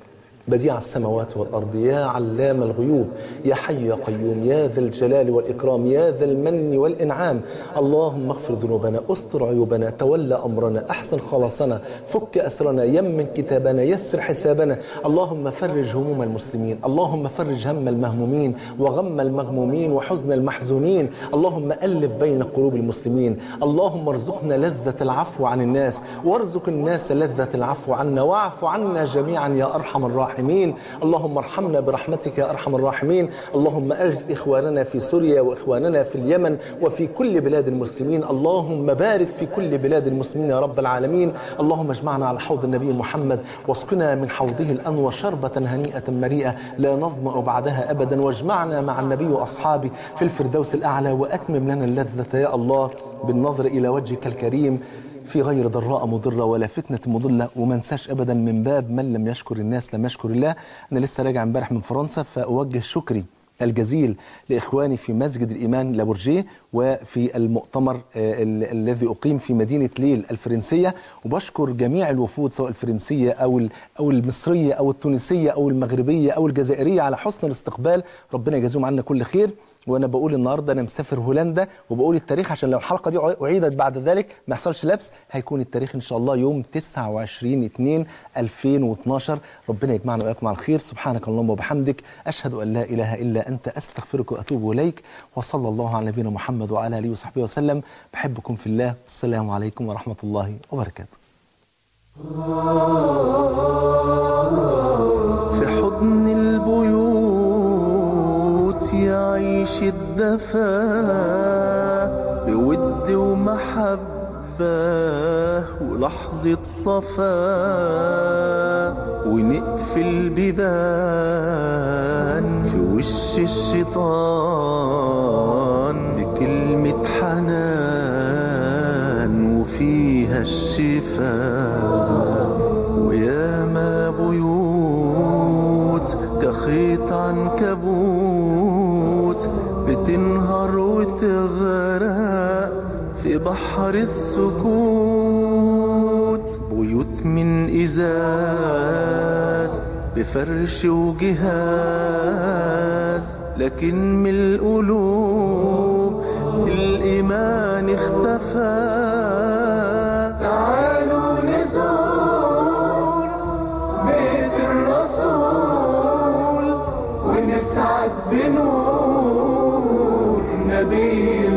[SPEAKER 3] بديع السماوات والأرض يا علام الغيوب يا حي يا قيوم يا ذا الجلال والإكرام يا ذا المن والإنعام اللهم اغفر ذنوبنا استر عيوبنا تولى أمرنا أحسن خلاصنا فك أسرنا يمن كتابنا يسر حسابنا اللهم فرج هموم المسلمين اللهم فرج هم المهمومين وغم المغمومين وحزن المحزونين اللهم ألف بين قلوب المسلمين اللهم ارزقنا لذة العفو عن الناس وارزق الناس لذة العفو عنا واعف عنا جميعا يا أرحم الراحمين اللهم ارحمنا برحمتك يا أرحم الراحمين اللهم أغث إخواننا في سوريا وإخواننا في اليمن وفي كل بلاد المسلمين اللهم بارك في كل بلاد المسلمين يا رب العالمين اللهم اجمعنا على حوض النبي محمد واسقنا من حوضه الأنور شربة هنيئة مريئة لا نظمأ بعدها أبدا واجمعنا مع النبي وأصحابه في الفردوس الأعلى وأتمم لنا اللذة يا الله بالنظر إلى وجهك الكريم في غير ضراء مضرة ولا فتنة مضلة وما انساش أبدا من باب من لم يشكر الناس لم يشكر الله أنا لسه راجع امبارح من فرنسا فأوجه شكري الجزيل لإخواني في مسجد الإيمان لابورجيه وفي المؤتمر آه، ال- الذي أقيم في مدينة ليل الفرنسية وبشكر جميع الوفود سواء الفرنسية أو ال- أو المصرية أو التونسية أو المغربية أو الجزائرية على حسن الاستقبال ربنا يجازيهم عنا كل خير وانا بقول النهارده انا مسافر هولندا وبقول التاريخ عشان لو الحلقه دي اعيدت بعد ذلك ما يحصلش لبس هيكون التاريخ ان شاء الله يوم 29 2 2012 ربنا يجمعنا واياكم على الخير سبحانك اللهم وبحمدك اشهد ان لا اله الا انت استغفرك واتوب اليك وصلى الله على نبينا محمد وعلى اله وصحبه وسلم بحبكم في الله السلام عليكم ورحمه الله وبركاته
[SPEAKER 2] في حضن البيوت يعيش الدفا بود ومحبة ولحظة صفا ونقفل بيبان في وش الشيطان بكلمة حنان وفيها الشفاء وياما بيوت كخيط عنكبوت بتنهار وتغرق في بحر السكوت بيوت من إزاز بفرش وجهاز لكن من القلوب الإيمان اختفى تعالوا نزور بيت الرسول ونسعد بنور نبي